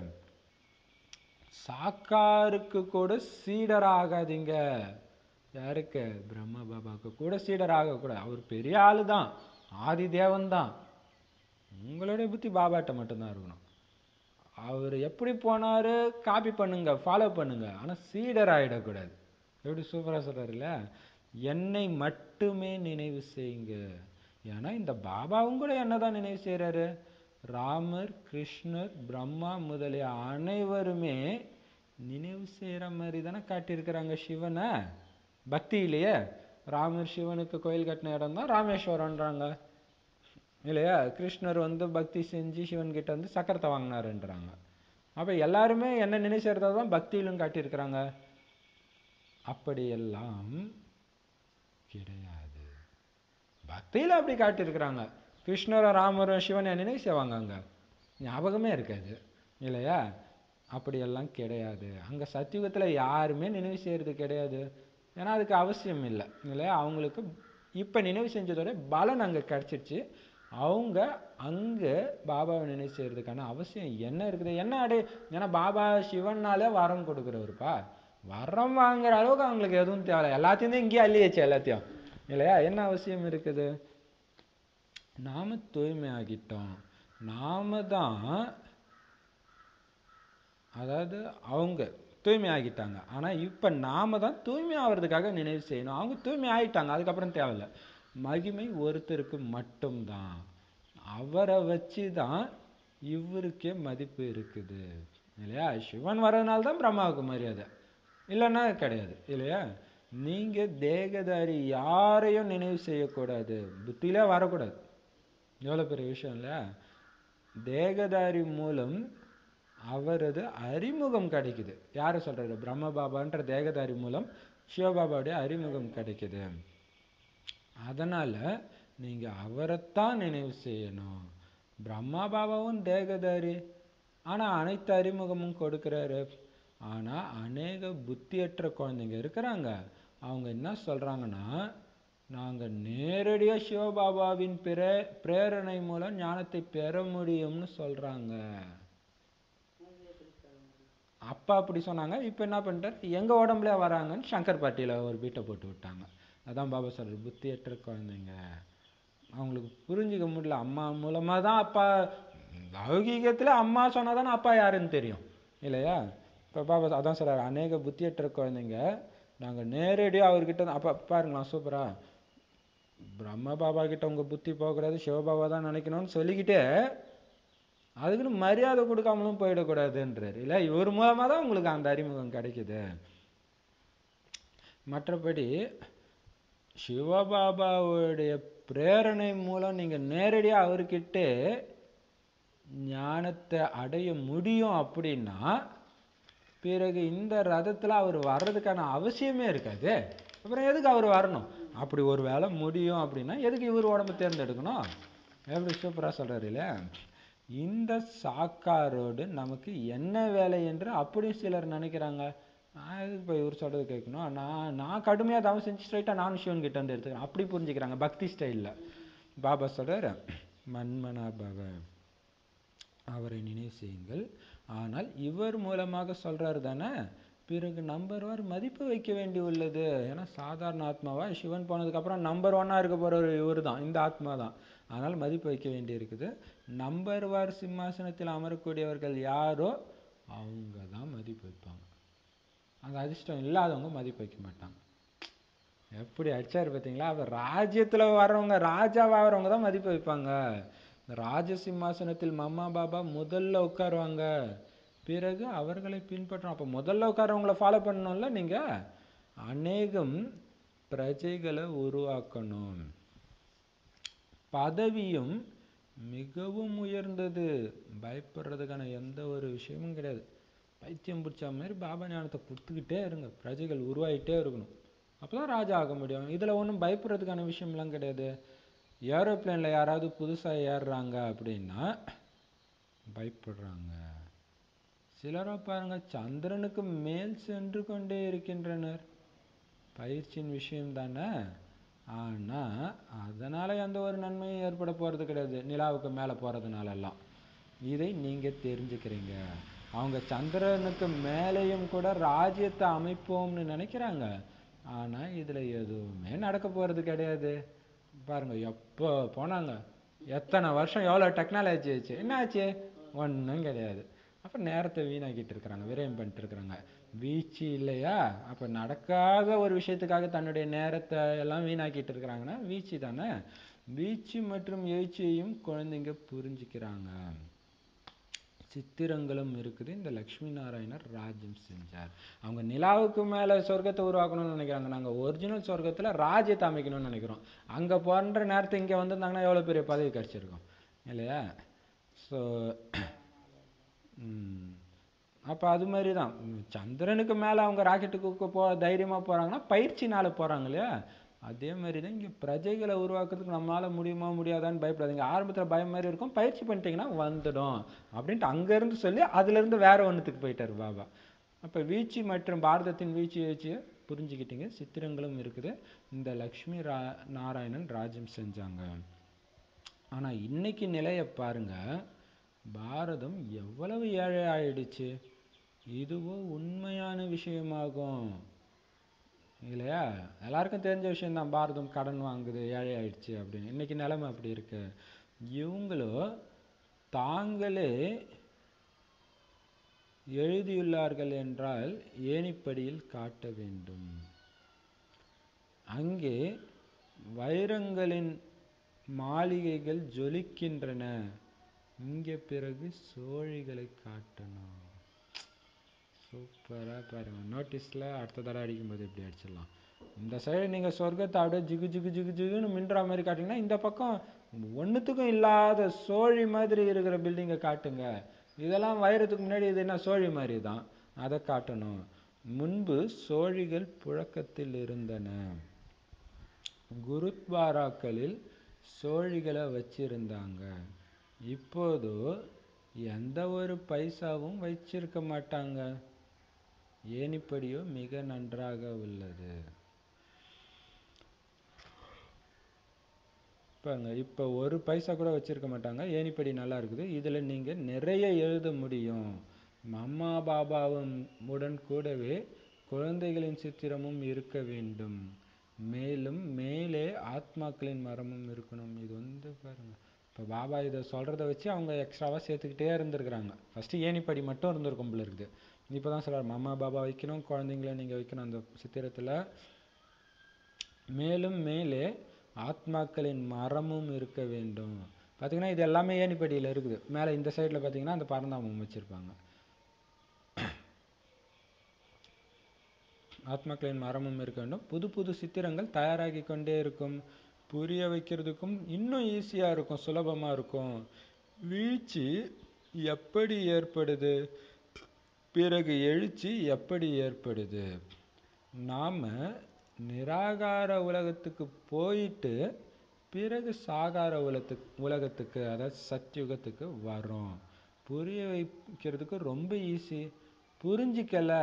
சாக்காருக்கு கூட சீடர் ஆகாதீங்க யாருக்கு பிரம்ம பாபாவுக்கு கூட சீடர் ஆகக்கூடாது அவர் பெரிய ஆளு தான் ஆதி தேவன் தான் உங்களுடைய புத்தி பாபாட்ட மட்டும்தான் இருக்கணும் அவர் எப்படி போனாரு காப்பி பண்ணுங்க ஃபாலோ பண்ணுங்க ஆனா சீடர் ஆயிடக்கூடாது எப்படி சூப்பரா சொல்றாருல்ல என்னை மட்டுமே நினைவு செய்யுங்க ஏன்னா இந்த பாபாவும் கூட என்னதான் நினைவு செய்றாரு ராமர் கிருஷ்ணர் பிரம்மா முதலிய அனைவருமே நினைவு செய்யற மாதிரி தானே காட்டியிருக்கிறாங்க சிவனை பக்தியிலேயே ராமர் சிவனுக்கு கோயில் கட்டின இடம் தான் ராமேஸ்வரம்ன்றாங்க இல்லையா கிருஷ்ணர் வந்து பக்தி செஞ்சு சிவன் கிட்ட வந்து சக்கரத்தை வாங்கினாருன்றாங்க அப்ப எல்லாருமே என்ன நினைவு செய்யறதா தான் பக்தியிலும் காட்டியிருக்கிறாங்க அப்படியெல்லாம் கிடையாது பக்தியில அப்படி காட்டியிருக்கிறாங்க கிருஷ்ணரும் ராமரும் சிவனை நினைவு செய்வாங்க அங்க ஞாபகமே இருக்காது இல்லையா அப்படியெல்லாம் கிடையாது அங்க சத்தியுகத்துல யாருமே நினைவு செய்யறது கிடையாது ஏன்னா அதுக்கு அவசியம் இல்லை இல்லையா அவங்களுக்கு இப்ப நினைவு செஞ்சதோட பலன் அங்க கிடைச்சிருச்சு அவங்க அங்க பாபாவை நினைவு செய்யறதுக்கான அவசியம் என்ன இருக்குது என்ன அடை ஏன்னா பாபா சிவன்னாலே வரம் கொடுக்குறவருப்பா வரம் வாங்குற அளவுக்கு அவங்களுக்கு எதுவும் தேவை எல்லாத்தையும் தான் இங்கேயே அள்ளியாச்சு எல்லாத்தையும் இல்லையா என்ன அவசியம் இருக்குது நாம தூய்மை ஆகிட்டோம் நாம தான் அதாவது அவங்க தூய்மை ஆகிட்டாங்க ஆனா இப்ப நாம தான் தூய்மை ஆவறதுக்காக நினைவு செய்யணும் அவங்க தூய்மை ஆயிட்டாங்க அதுக்கப்புறம் தேவையில்ல மகிமை ஒருத்தருக்கு மட்டும்தான் அவரை வச்சு தான் இவருக்கே மதிப்பு இருக்குது இல்லையா சிவன் வர்றதுனால தான் பிரம்மாவுக்கு மரியாதை இல்லைன்னா கிடையாது இல்லையா நீங்க தேகதாரி யாரையும் நினைவு செய்யக்கூடாது புத்தியிலே வரக்கூடாது எவ்வளவு பெரிய விஷயம் இல்லையா தேகதாரி மூலம் அவரது அறிமுகம் கிடைக்குது யாரு சொல்றாரு பிரம்ம பாபான்ற தேகதாரி மூலம் சிவபாபாவுடைய அறிமுகம் கிடைக்குது அதனால நீங்க அவரைத்தான் நினைவு செய்யணும் பிரம்மா பாபாவும் தேகதாரி ஆனா அனைத்து அறிமுகமும் கொடுக்கிறாரு ஆனா அநேக புத்தியற்ற குழந்தைங்க இருக்கிறாங்க அவங்க என்ன சொல்றாங்கன்னா நாங்க நேரடியா சிவபாபாவின் பிரே பிரேரணை மூலம் ஞானத்தை பெற முடியும்னு சொல்றாங்க அப்பா அப்படி சொன்னாங்க இப்போ என்ன பண்ணிட்டாரு எங்க உடம்புல வராங்கன்னு சங்கர் பாட்டியில ஒரு பீட்டை போட்டு விட்டாங்க அதான் பாபா சொல்றாரு புத்தியற்ற குழந்தைங்க அவங்களுக்கு புரிஞ்சுக்க முடியல அம்மா மூலமா தான் அப்பா லௌகீகத்துல அம்மா சொன்னாதானே அப்பா யாருன்னு தெரியும் இல்லையா இப்போ பாபா அதான் சொல்றாரு அநேக புத்தியற்ற குழந்தைங்க நாங்க நேரடியா அவர்கிட்ட தான் அப்ப பாருங்களா சூப்பரா பிரம்ம பாபா கிட்ட உங்க புத்தி போகக்கூடாது சிவபாபா தான் நினைக்கணும்னு சொல்லிக்கிட்டே அதுக்குன்னு மரியாதை கொடுக்காமலும் போயிடக்கூடாதுன்றாரு இல்ல இவர் மூலமா தான் உங்களுக்கு அந்த அறிமுகம் கிடைக்குது மற்றபடி சிவபாபாவுடைய பிரேரணை மூலம் நீங்க நேரடியா அவர்கிட்ட ஞானத்தை அடைய முடியும் அப்படின்னா பிறகு இந்த ரதத்துல அவர் வர்றதுக்கான அவசியமே இருக்காது அப்புறம் எதுக்கு அவர் வரணும் அப்படி ஒரு வேளை முடியும் அப்படின்னா எதுக்கு இவர் உடம்பு தேர்ந்தெடுக்கணும் எப்படி சூப்பரா சொல்றாரு இல்ல இந்த சாக்காரோடு நமக்கு என்ன வேலை என்று அப்படி சிலர் நினைக்கிறாங்க நான் எதுக்கு போய் இவர் சொல்றது கேட்கணும் நான் நான் கடுமையா தவம் செஞ்சு ஸ்ட்ரைட்டா நானும் சிவன் கிட்ட வந்து எடுத்துக்கிறேன் அப்படி புரிஞ்சுக்கிறாங்க பக்தி ஸ்டைல்ல பாபா சொல்றாரு மன்மனா பவ அவரை நினைவு செய்யுங்கள் ஆனால் இவர் மூலமாக சொல்றாரு தானே பிறகு நம்பர் வார் மதிப்பு வைக்க வேண்டி உள்ளது ஏன்னா சாதாரண ஆத்மாவா சிவன் போனதுக்கு அப்புறம் நம்பர் ஒன்னா இருக்க போறவர் இவர் தான் இந்த ஆத்மா தான் ஆனால் மதிப்பு வைக்க வேண்டி இருக்குது நம்பர் வார் சிம்மாசனத்தில் அமரக்கூடியவர்கள் யாரோ அவங்க தான் மதிப்பு வைப்பாங்க அந்த அதிர்ஷ்டம் இல்லாதவங்க மதிப்பு வைக்க மாட்டாங்க எப்படி அடிச்சாரு பார்த்தீங்களா அவர் ராஜ்யத்துல வர்றவங்க ராஜாவாகிறவங்க தான் மதிப்பு வைப்பாங்க ராஜ சிம்மாசனத்தில் மம்மா பாபா முதல்ல உட்காருவாங்க பிறகு அவர்களை பின்பற்றணும் அப்ப முதல்ல உட்காரவங்கள ஃபாலோ பண்ணணும்ல நீங்க அநேகம் பிரஜைகளை உருவாக்கணும் பதவியும் மிகவும் உயர்ந்தது பயப்படுறதுக்கான எந்த ஒரு விஷயமும் கிடையாது பைத்தியம் பிடிச்ச மாதிரி பாபா ஞானத்தை கொடுத்துக்கிட்டே இருங்க பிரஜைகள் உருவாயிட்டே இருக்கணும் அப்பதான் ராஜா ஆக முடியும் இதுல ஒண்ணும் பயப்படுறதுக்கான விஷயம்லாம் கிடையாது ஏரோப்ளேன்ல யாராவது புதுசா ஏறுறாங்க அப்படின்னா பயப்படுறாங்க சிலரோ பாருங்க சந்திரனுக்கு மேல் சென்று கொண்டே இருக்கின்றனர் பயிற்சியின் விஷயம் தானே ஆனா அதனால எந்த ஒரு நன்மையும் ஏற்பட போறது கிடையாது நிலாவுக்கு மேல போறதுனால எல்லாம் இதை நீங்க தெரிஞ்சுக்கிறீங்க அவங்க சந்திரனுக்கு மேலேயும் கூட ராஜ்யத்தை அமைப்போம்னு நினைக்கிறாங்க ஆனா இதுல எதுவுமே நடக்க போறது கிடையாது பாருங்க எப்போ போனாங்க எத்தனை வருஷம் எவ்வளவு டெக்னாலஜி ஆச்சு என்ன ஆச்சு ஒண்ணும் கிடையாது அப்போ நேரத்தை வீணாக்கிட்டு இருக்கிறாங்க விரயம் பண்ணிட்டு இருக்கிறாங்க வீச்சு இல்லையா அப்போ நடக்காத ஒரு விஷயத்துக்காக தன்னுடைய நேரத்தை எல்லாம் வீணாக்கிட்டு இருக்கிறாங்கன்னா வீச்சு தானே வீச்சு மற்றும் எழுச்சியையும் குழந்தைங்க புரிஞ்சுக்கிறாங்க சித்திரங்களும் இருக்குது இந்த லக்ஷ்மி நாராயணர் ராஜ்யம் செஞ்சார் அவங்க நிலாவுக்கு மேலே சொர்க்கத்தை உருவாக்கணும்னு நினைக்கிறாங்க நாங்கள் ஒரிஜினல் சொர்க்கத்தில் ராஜ்யத்தை அமைக்கணும்னு நினைக்கிறோம் அங்கே போன்ற நேரத்தை இங்கே வந்திருந்தாங்கன்னா எவ்வளோ பெரிய பதவி கிடச்சிருக்கும் இல்லையா ஸோ அப்போ அது மாதிரி தான் சந்திரனுக்கு மேலே அவங்க ராக்கெட்டுக்கு போ தைரியமாக போகிறாங்கன்னா பயிற்சினால போகிறாங்க இல்லையா அதே மாதிரி தான் இங்கே பிரஜைகளை உருவாக்குறதுக்கு நம்மளால் முடியுமா முடியாதான்னு பயப்படாதீங்க ஆரம்பத்தில் பயம் மாதிரி இருக்கும் பயிற்சி பண்ணிட்டீங்கன்னா வந்துடும் அப்படின்ட்டு அங்கேருந்து சொல்லி அதுலேருந்து வேற ஒன்றுத்துக்கு போயிட்டார் பாபா அப்போ வீழ்ச்சி மற்றும் பாரதத்தின் வீழ்ச்சி வீழ்ச்சியை புரிஞ்சுக்கிட்டீங்க சித்திரங்களும் இருக்குது இந்த லக்ஷ்மி ரா நாராயணன் ராஜ்யம் செஞ்சாங்க ஆனால் இன்னைக்கு நிலையை பாருங்க பாரதம் எவ்வளவு ஏழை ஆயிடுச்சு இதுவோ உண்மையான விஷயமாகும் இல்லையா எல்லாருக்கும் தெரிஞ்ச விஷயம்தான் பாரதம் கடன் வாங்குது ஏழை ஆயிடுச்சு அப்படின்னு இன்னைக்கு நிலைமை அப்படி இருக்கு இவங்களோ தாங்களே எழுதியுள்ளார்கள் என்றால் ஏணிப்படியில் காட்ட வேண்டும் அங்கே வைரங்களின் மாளிகைகள் ஜொலிக்கின்றன இங்கே பிறகு சோழிகளை காட்டணும் சூப்பராக பாருங்க நோட்டீஸில் அடுத்த தடவை அடிக்கும்போது எப்படி அடிச்சிடலாம் இந்த சைடு நீங்கள் சொர்க்கத்தை அப்படியே ஜிகு ஜிகு ஜிகு ஜிகுன்னு மின்ற மாதிரி காட்டிங்கன்னா இந்த பக்கம் ஒன்றுத்துக்கும் இல்லாத சோழி மாதிரி இருக்கிற பில்டிங்கை காட்டுங்க இதெல்லாம் வைரத்துக்கு முன்னாடி இது என்ன சோழி மாதிரி தான் அதை காட்டணும் முன்பு சோழிகள் புழக்கத்தில் இருந்தன குருத்வாராக்களில் சோழிகளை வச்சிருந்தாங்க இப்போதோ எந்த ஒரு பைசாவும் வச்சிருக்க மாட்டாங்க ஏணிப்படியோ மிக நன்றாக உள்ளது பாருங்க இப்போ ஒரு பைசா கூட வச்சிருக்க மாட்டாங்க ஏணிப்படி நல்லா இருக்குது இதில் நீங்கள் நிறைய எழுத முடியும் அம்மா பாபாவும் உடன் கூடவே குழந்தைகளின் சித்திரமும் இருக்க வேண்டும் மேலும் மேலே ஆத்மாக்களின் மரமும் இருக்கணும் இது வந்து பாருங்க இப்போ பாபா இதை சொல்கிறத வச்சு அவங்க எக்ஸ்ட்ராவாக சேர்த்துக்கிட்டே இருந்திருக்கிறாங்க ஃபஸ்ட்டு ஏணிப்படி மட்டும் இருந்திருக்கும் போல இருக்குது இப்போ தான் சொல்கிறார் அம்மா பாபா வைக்கணும் குழந்தைங்கள நீங்கள் வைக்கணும் அந்த சித்திரத்தில் மேலும் மேலே ஆத்மாக்களின் மரமும் இருக்க வேண்டும் பார்த்தீங்கன்னா இது எல்லாமே ஏணிப்படியில் இருக்குது மேலே இந்த சைடில் பார்த்தீங்கன்னா அந்த பரந்தாமம் வச்சுருப்பாங்க ஆத்மாக்களின் மரமும் இருக்க வேண்டும் புது புது சித்திரங்கள் தயாராகி கொண்டே இருக்கும் புரிய வைக்கிறதுக்கும் இன்னும் ஈஸியாக இருக்கும் சுலபமாக இருக்கும் வீழ்ச்சி எப்படி ஏற்படுது பிறகு எழுச்சி எப்படி ஏற்படுது நாம் நிராகார உலகத்துக்கு போயிட்டு பிறகு சாகார உலகத்துக்கு உலகத்துக்கு அதாவது சத்யுகத்துக்கு வரோம் புரிய வைக்கிறதுக்கு ரொம்ப ஈஸி புரிஞ்சிக்கல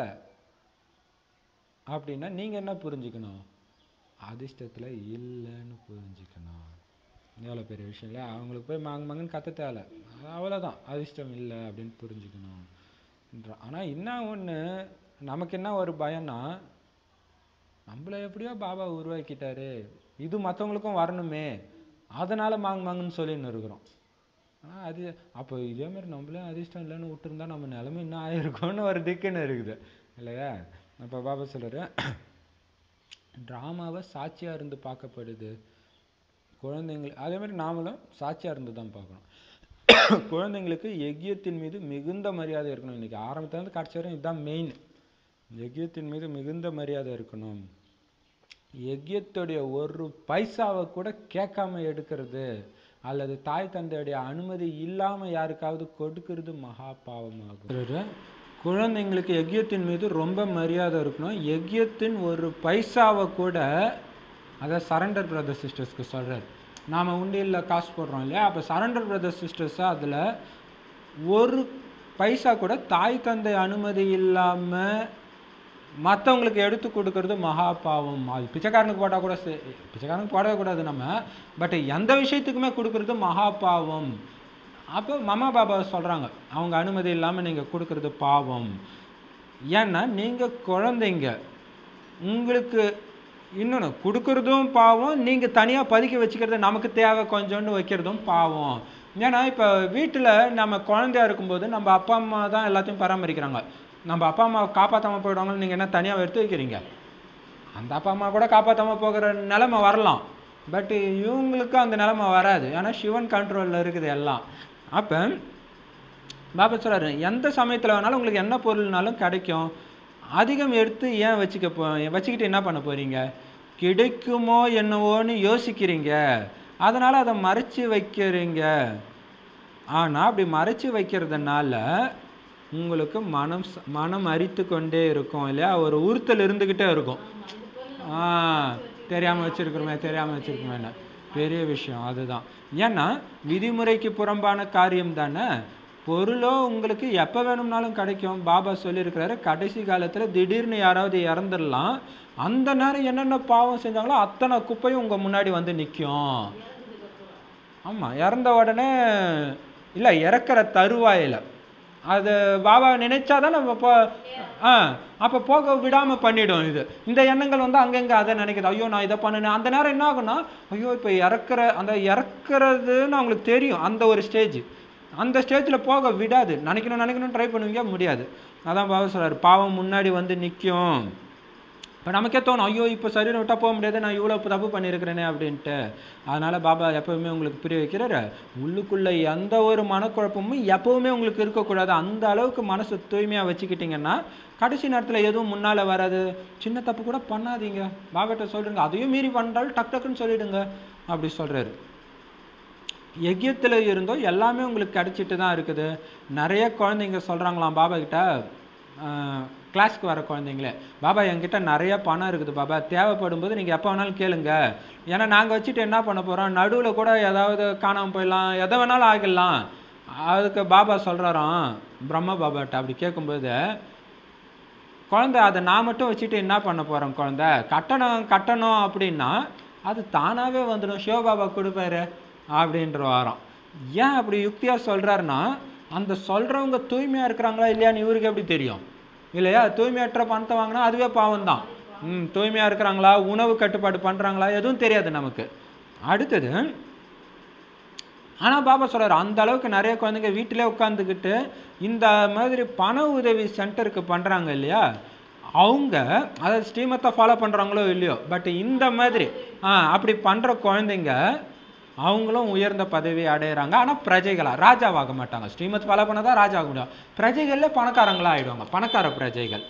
அப்படின்னா நீங்கள் என்ன புரிஞ்சுக்கணும் அதிர்ஷ்டத்தில் இல்லைன்னு புரிஞ்சுக்கணும் எவ்வளோ பெரிய விஷயம் இல்லை அவங்களுக்கு போய் மாங்க மாங்கன்னு கத்த தேவை அவ்வளோதான் அதிர்ஷ்டம் இல்லை அப்படின்னு புரிஞ்சுக்கணும் ஆனால் என்ன ஒன்று நமக்கு என்ன ஒரு பயம்னா நம்மளை எப்படியோ பாபா உருவாக்கிட்டாரு இது மற்றவங்களுக்கும் வரணுமே அதனால் மாங்க மாங்கன்னு சொல்லின்னு இருக்கிறோம் ஆனால் அது அப்போ இதே மாதிரி நம்மளே அதிர்ஷ்டம் இல்லைன்னு விட்டுருந்தா நம்ம நிலைமை என்ன ஆயிருக்கும்னு ஒரு திக்குன்னு இருக்குது இல்லையா அப்போ பாபா சொல்கிறாரு ட்ராமாவை சாட்சியாக இருந்து பார்க்கப்படுது குழந்தைங்க அதே மாதிரி நாமளும் சாட்சியாக இருந்து தான் பார்க்கணும் குழந்தைங்களுக்கு எக்கியத்தின் மீது மிகுந்த மரியாதை இருக்கணும் இன்றைக்கி ஆரம்பத்துலேருந்து கடைசி வரையும் இதுதான் மெயின் எக்கியத்தின் மீது மிகுந்த மரியாதை இருக்கணும் எக்கியத்துடைய ஒரு பைசாவை கூட கேட்காம எடுக்கிறது அல்லது தாய் தந்தையுடைய அனுமதி இல்லாமல் யாருக்காவது கொடுக்கறது மகா பாவமாகும் குழந்தைங்களுக்கு எக்கியத்தின் மீது ரொம்ப மரியாதை இருக்கணும் எக்கியத்தின் ஒரு பைசாவை கூட அதை சரண்டர் பிரதர் சிஸ்டர்ஸ்க்கு சொல்கிறார் நாம் உண்டியலில் காசு போடுறோம் இல்லையா அப்போ சரண்டர் பிரதர் சிஸ்டர்ஸாக அதில் ஒரு பைசா கூட தாய் தந்தை அனுமதி இல்லாமல் மற்றவங்களுக்கு எடுத்து கொடுக்கறது மகா பாவம் அது பிச்சைக்காரனுக்கு போட்டால் கூட சரி பிச்சைக்காரனுக்கு போடவே கூடாது நம்ம பட் எந்த விஷயத்துக்குமே கொடுக்கறது மகா பாவம் அப்போ மமா பாபா சொல்கிறாங்க அவங்க அனுமதி இல்லாமல் நீங்கள் கொடுக்கறது பாவம் ஏன்னா நீங்கள் குழந்தைங்க உங்களுக்கு இன்னொன்று கொடுக்கறதும் பாவம் நீங்கள் தனியாக பதுக்கி வச்சுக்கிறது நமக்கு தேவை கொஞ்சோண்டு வைக்கிறதும் பாவம் ஏன்னா இப்போ வீட்டில் நம்ம குழந்தையா இருக்கும்போது நம்ம அப்பா அம்மா தான் எல்லாத்தையும் பராமரிக்கிறாங்க நம்ம அப்பா அம்மா காப்பாற்றாம போயிடுவாங்கன்னு நீங்கள் என்ன தனியாக எடுத்து வைக்கிறீங்க அந்த அப்பா அம்மா கூட காப்பாற்றாம போகிற நிலைமை வரலாம் பட் இவங்களுக்கு அந்த நிலைமை வராது ஏன்னா சிவன் கண்ட்ரோலில் இருக்குது எல்லாம் அப்போ பாபா சொல்றாரு எந்த சமயத்தில் வேணாலும் உங்களுக்கு என்ன பொருள்னாலும் கிடைக்கும் அதிகம் எடுத்து ஏன் வச்சுக்க போ வச்சுக்கிட்டு என்ன பண்ண போறீங்க கிடைக்குமோ என்னவோன்னு யோசிக்கிறீங்க அதனால அதை மறைச்சு வைக்கிறீங்க ஆனா அப்படி மறைச்சு வைக்கிறதுனால உங்களுக்கு மனம் ச- மனம் அரித்து கொண்டே இருக்கும் இல்லையா ஒரு உறுத்தல் இருந்துகிட்டே இருக்கும் ஆ தெரியாம வச்சிருக்கிறோமே தெரியாம வச்சிருக்கோமே பெரிய விஷயம் அதுதான் ஏன்னா விதிமுறைக்கு புறம்பான காரியம் தானே பொருளோ உங்களுக்கு எப்போ வேணும்னாலும் கிடைக்கும் பாபா சொல்லியிருக்கிறாரு கடைசி காலத்துல திடீர்னு யாராவது இறந்துடலாம் அந்த நேரம் என்னென்ன பாவம் செஞ்சாங்களோ அத்தனை குப்பையும் உங்க முன்னாடி வந்து நிற்கும் ஆமா இறந்த உடனே இல்ல இறக்குற தருவாயில அது பாபா நினைச்சாதான் நம்ம போ ஆ அப்ப போக விடாம பண்ணிடும் இது இந்த எண்ணங்கள் வந்து அங்கங்க அதை நினைக்குது ஐயோ நான் இதை பண்ணினேன் அந்த நேரம் என்ன ஆகும்னா ஐயோ இப்ப இறக்குற அந்த இறக்குறதுன்னு அவங்களுக்கு தெரியும் அந்த ஒரு ஸ்டேஜ் அந்த ஸ்டேஜ்ல போக விடாது நினைக்கணும் நினைக்கணும் ட்ரை பண்ணுவீங்க முடியாது அதான் பாபா சொல்றாரு பாவம் முன்னாடி வந்து நிக்கும் இப்போ நமக்கே தோணும் ஐயோ இப்போ சரீரம் விட்டா போக முடியாது நான் இவ்வளோ தப்பு பண்ணியிருக்கிறேனே அப்படின்ட்டு அதனால பாபா எப்பவுமே உங்களுக்கு புரிய வைக்கிறாரு உள்ளுக்குள்ள எந்த ஒரு மனக்குழப்பமும் எப்பவுமே உங்களுக்கு இருக்கக்கூடாது அந்த அளவுக்கு மனசு தூய்மையா வச்சுக்கிட்டீங்கன்னா கடைசி நேரத்துல எதுவும் முன்னால வராது சின்ன தப்பு கூட பண்ணாதீங்க பாபாட்ட சொல்றீங்க அதையும் மீறி பண்ணாலும் டக் டக்குன்னு சொல்லிடுங்க அப்படி சொல்றாரு எகியத்துல இருந்தோ எல்லாமே உங்களுக்கு கிடைச்சிட்டு தான் இருக்குது நிறைய குழந்தைங்க சொல்றாங்களாம் பாபா கிட்ட கிளாஸ்க்கு வர குழந்தைங்களே பாபா என்கிட்ட நிறைய பணம் இருக்குது பாபா தேவைப்படும் போது நீங்க எப்போ வேணாலும் கேளுங்க ஏன்னா நாங்க வச்சுட்டு என்ன பண்ண போறோம் நடுவுல கூட ஏதாவது காணாம போயிடலாம் எதை வேணாலும் ஆகிடலாம் அதுக்கு பாபா சொல்றாராம் பிரம்ம பாபாட்ட அப்படி கேட்கும்போது குழந்தை அதை நான் மட்டும் வச்சுட்டு என்ன பண்ண போறேன் குழந்தை கட்டணம் கட்டணும் அப்படின்னா அது தானாவே வந்துடும் சிவபாபா கொடுப்பாரு அப்படின்ற வாரம் ஏன் அப்படி யுக்தியா சொல்றாருன்னா அந்த சொல்றவங்க தூய்மையா இருக்கிறாங்களா இல்லையான்னு இவருக்கு எப்படி தெரியும் இல்லையா தூய்மையற்ற பணத்தை வாங்கினா அதுவே பாவம் தான் ம் தூய்மையா இருக்கிறாங்களா உணவு கட்டுப்பாடு பண்றாங்களா எதுவும் தெரியாது நமக்கு அடுத்தது ஆனா பாபா சொல்றாரு அந்த அளவுக்கு நிறைய குழந்தைங்க வீட்டிலே உட்காந்துக்கிட்டு இந்த மாதிரி பண உதவி சென்டருக்கு பண்றாங்க இல்லையா அவங்க அதாவது ஸ்ரீமத்தை ஃபாலோ பண்றாங்களோ இல்லையோ பட் இந்த மாதிரி ஆ அப்படி பண்ற குழந்தைங்க அவங்களும் உயர்ந்த பதவி அடையறாங்க ஆனா பிரஜைகளா ராஜாவாக மாட்டாங்க ஸ்ரீமத் ஃபாலோ பண்ணாதான் ராஜா ஆக முடியும் பிரஜைகள்ல பணக்காரங்களா ஆயிடுவாங்க பணக்கார பிரஜைகள்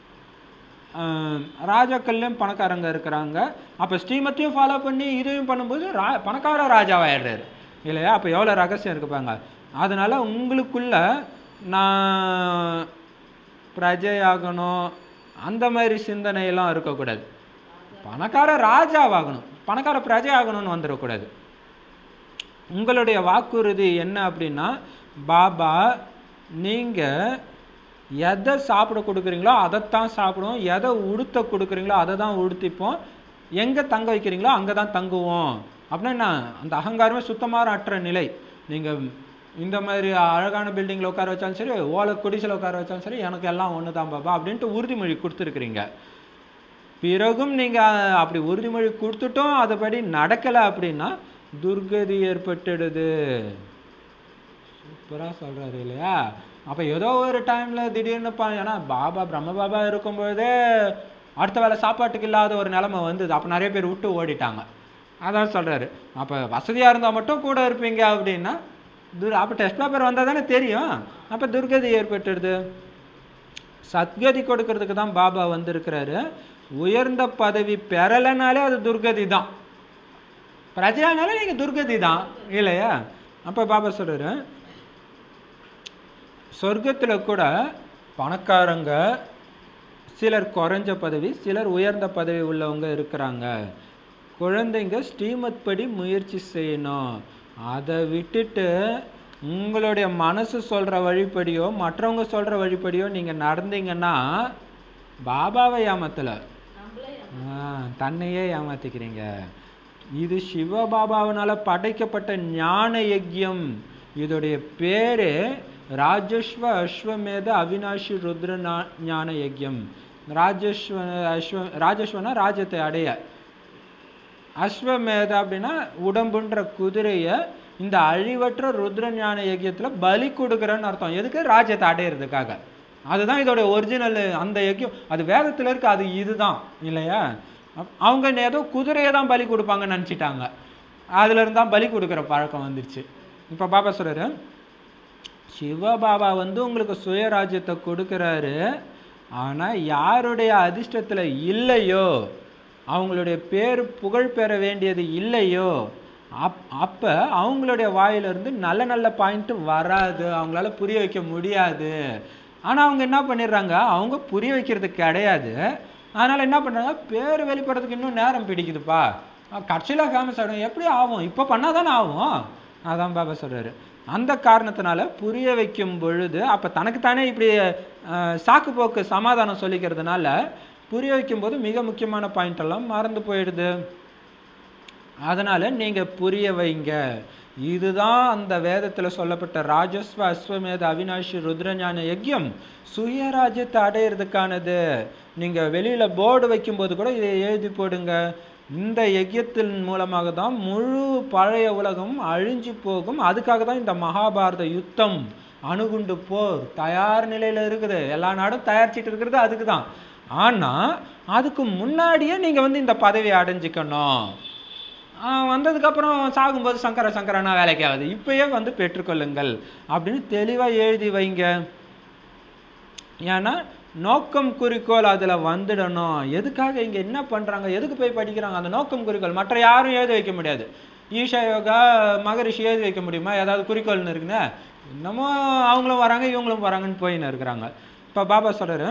ஆஹ் ராஜாக்கள்லயும் பணக்காரங்க இருக்கிறாங்க அப்ப ஸ்ரீமத்தையும் ஃபாலோ பண்ணி இதையும் பண்ணும்போது ரா பணக்கார ராஜாவாயிடுறாரு இல்லையா அப்ப எவ்வளவு ரகசியம் இருக்கு பாருங்க அதனால உங்களுக்குள்ள நான் பிரஜையாகணும் அந்த மாதிரி சிந்தனையெல்லாம் இருக்கக்கூடாது பணக்கார ராஜாவாகணும் பணக்கார பிரஜை ஆகணும்னு வந்துடக்கூடாது உங்களுடைய வாக்குறுதி என்ன அப்படின்னா பாபா நீங்க எதை சாப்பிட கொடுக்குறீங்களோ அதைத்தான் சாப்பிடுவோம் எதை உடுத்த கொடுக்குறீங்களோ அதை தான் உடுத்திப்போம் எங்க தங்க வைக்கிறீங்களோ அங்கே தான் தங்குவோம் அப்படின்னா என்ன அந்த அகங்காரமே சுத்தமாக அற்ற நிலை நீங்க இந்த மாதிரி அழகான பில்டிங்கில் உட்கார வச்சாலும் சரி ஓலை குடிசையில் உட்கார வச்சாலும் சரி எனக்கு எல்லாம் ஒன்று தான் பாபா அப்படின்ட்டு உறுதிமொழி கொடுத்துருக்குறீங்க பிறகும் நீங்க அப்படி உறுதிமொழி கொடுத்துட்டும் அதுபடி நடக்கல அப்படின்னா துர்கதி ஏற்பட்டுடுது சூப்பரா சொல்றாரு இல்லையா அப்ப ஏதோ ஒரு டைம்ல திடீர்னு பா- ஏன்னா பாபா பிரம்ம பாபா இருக்கும்போதே அடுத்த வேளை சாப்பாட்டுக்கு இல்லாத ஒரு நிலைமை வந்தது அப்ப நிறைய பேர் விட்டு ஓடிட்டாங்க அதான் சொல்றாரு அப்ப வசதியா இருந்தா மட்டும் கூட இருப்பீங்க அப்படின்னா துர் அப்ப டெஸ்ட் பேப்பர் வந்தா தானே தெரியும் அப்ப துர்கதி ஏற்பட்டுடுது சத்கதி கொடுக்கறதுக்கு தான் பாபா வந்திருக்கிறாரு உயர்ந்த பதவி பெறலைனாலே அது துர்கதி தான் பிரஜையானாலே நீங்க துர்கதி தான் இல்லையா அப்ப பாபா சொல்றாரு சொர்க்கத்துல கூட பணக்காரங்க சிலர் குறைஞ்ச பதவி சிலர் உயர்ந்த பதவி உள்ளவங்க இருக்கிறாங்க குழந்தைங்க ஸ்ரீமத் படி முயற்சி செய்யணும் அதை விட்டுட்டு உங்களுடைய மனசு சொல்ற வழிப்படியோ மற்றவங்க சொல்ற வழிப்படியோ நீங்க நடந்தீங்கன்னா பாபாவை ஏமாத்தல ஆ, தன்னையே ஏமாத்திக்கிறீங்க இது சிவபாபாவினால படைக்கப்பட்ட ஞான யஜ்யம் இதோடைய பேரு ராஜஸ்வ அஸ்வமேத அவினாஷி ருத்ர நா- ஞான யஜ்யம் ராஜஸ்வ அஸ்வ ராஜஸ்வனா ராஜ்யத்தை அடைய அஸ்வமேத அப்படின்னா உடம்புன்ற குதிரைய இந்த அழிவற்ற ருத்ர ஞான யஜ்யத்துல பலி கொடுக்குறேன்னு அர்த்தம் எதுக்கு ராஜ்யத்தை அடையிறதுக்காக அதுதான் இதோட ஒரிஜினல் அந்த யஜ்யம் அது வேதத்துல இருக்கு அது இதுதான் இல்லையா அப்- அவங்க ஏதோ குதிரையை தான் பலி கொடுப்பாங்கன்னு நினச்சிட்டாங்க அதுல இருந்தா பலி கொடுக்குற பழக்கம் வந்துருச்சு இப்ப பாபா சொல்றாரு சிவபாபா வந்து உங்களுக்கு சுயராஜ்யத்தை கொடுக்குறாரு ஆனா யாருடைய அதிர்ஷ்டத்துல இல்லையோ அவங்களுடைய பேர் புகழ் பெற வேண்டியது இல்லையோ அப் அப்ப அவங்களுடைய வாயிலிருந்து நல்ல நல்ல பாயிண்ட் வராது அவங்களால புரிய வைக்க முடியாது ஆனா அவங்க என்ன பண்ணிடுறாங்க அவங்க புரிய வைக்கிறது கிடையாது அதனால என்ன பண்றாங்க பேர் வெளிப்படுறதுக்கு இன்னும் நேரம் பிடிக்குதுப்பா அஹ் கடைசியில ஃபேமஸ் ஆகிடும் எப்படி ஆகும் இப்போ பண்ணாதானே ஆகும் அதான் பாபா சொல்றாரு அந்த காரணத்தினால புரிய வைக்கும் பொழுது அப்ப தனக்குத்தானே இப்படி அஹ், சாக்கு போக்கு சமாதானம் சொல்லிக்கிறதுனால புரிய வைக்கும்போது மிக முக்கியமான பாயிண்ட் எல்லாம் மறந்து போயிடுது அதனால நீங்க புரிய வைங்க இதுதான் அந்த வேதத்துல சொல்லப்பட்ட ராஜஸ்வ அஸ்வமேத அவினாஷி ருத்ரஞான யஜ்யம் சுயராஜ்யத்தை அடையிறதுக்கானது நீங்க வெளியில போர்டு வைக்கும்போது கூட இதை எழுதி போடுங்க இந்த யஜ்யத்தின் மூலமாக தான் முழு பழைய உலகம் அழிஞ்சு போகும் அதுக்காக தான் இந்த மகாபாரத யுத்தம் அணுகுண்டு போர் தயார் நிலையில இருக்குது எல்லா நாடும் தயாரிச்சிட்டு இருக்கிறது அதுக்கு தான் ஆனா அதுக்கு முன்னாடியே நீங்க வந்து இந்த பதவியை அடைஞ்சுக்கணும் ஆஹ் வந்ததுக்கு அப்புறம் சாகும்போது சங்கர சங்கரனா வேலைக்கு ஆகுது இப்பயே வந்து பெற்றுக்கொள்ளுங்கள் அப்படின்னு தெளிவா எழுதி வைங்க ஏன்னா நோக்கம் குறிக்கோள் அதுல வந்துடணும் எதுக்காக இங்க என்ன பண்றாங்க எதுக்கு போய் படிக்கிறாங்க அந்த நோக்கம் குறிக்கோள் மற்ற யாரும் எழுதி வைக்க முடியாது ஈஷா யோகா மகரிஷி எழுதி வைக்க முடியுமா ஏதாவது குறிக்கோள்னு இருக்குன்னு இன்னமும் அவங்களும் வராங்க இவங்களும் வராங்கன்னு போயின்னு இருக்கிறாங்க இப்ப பாபா சொல்றாரு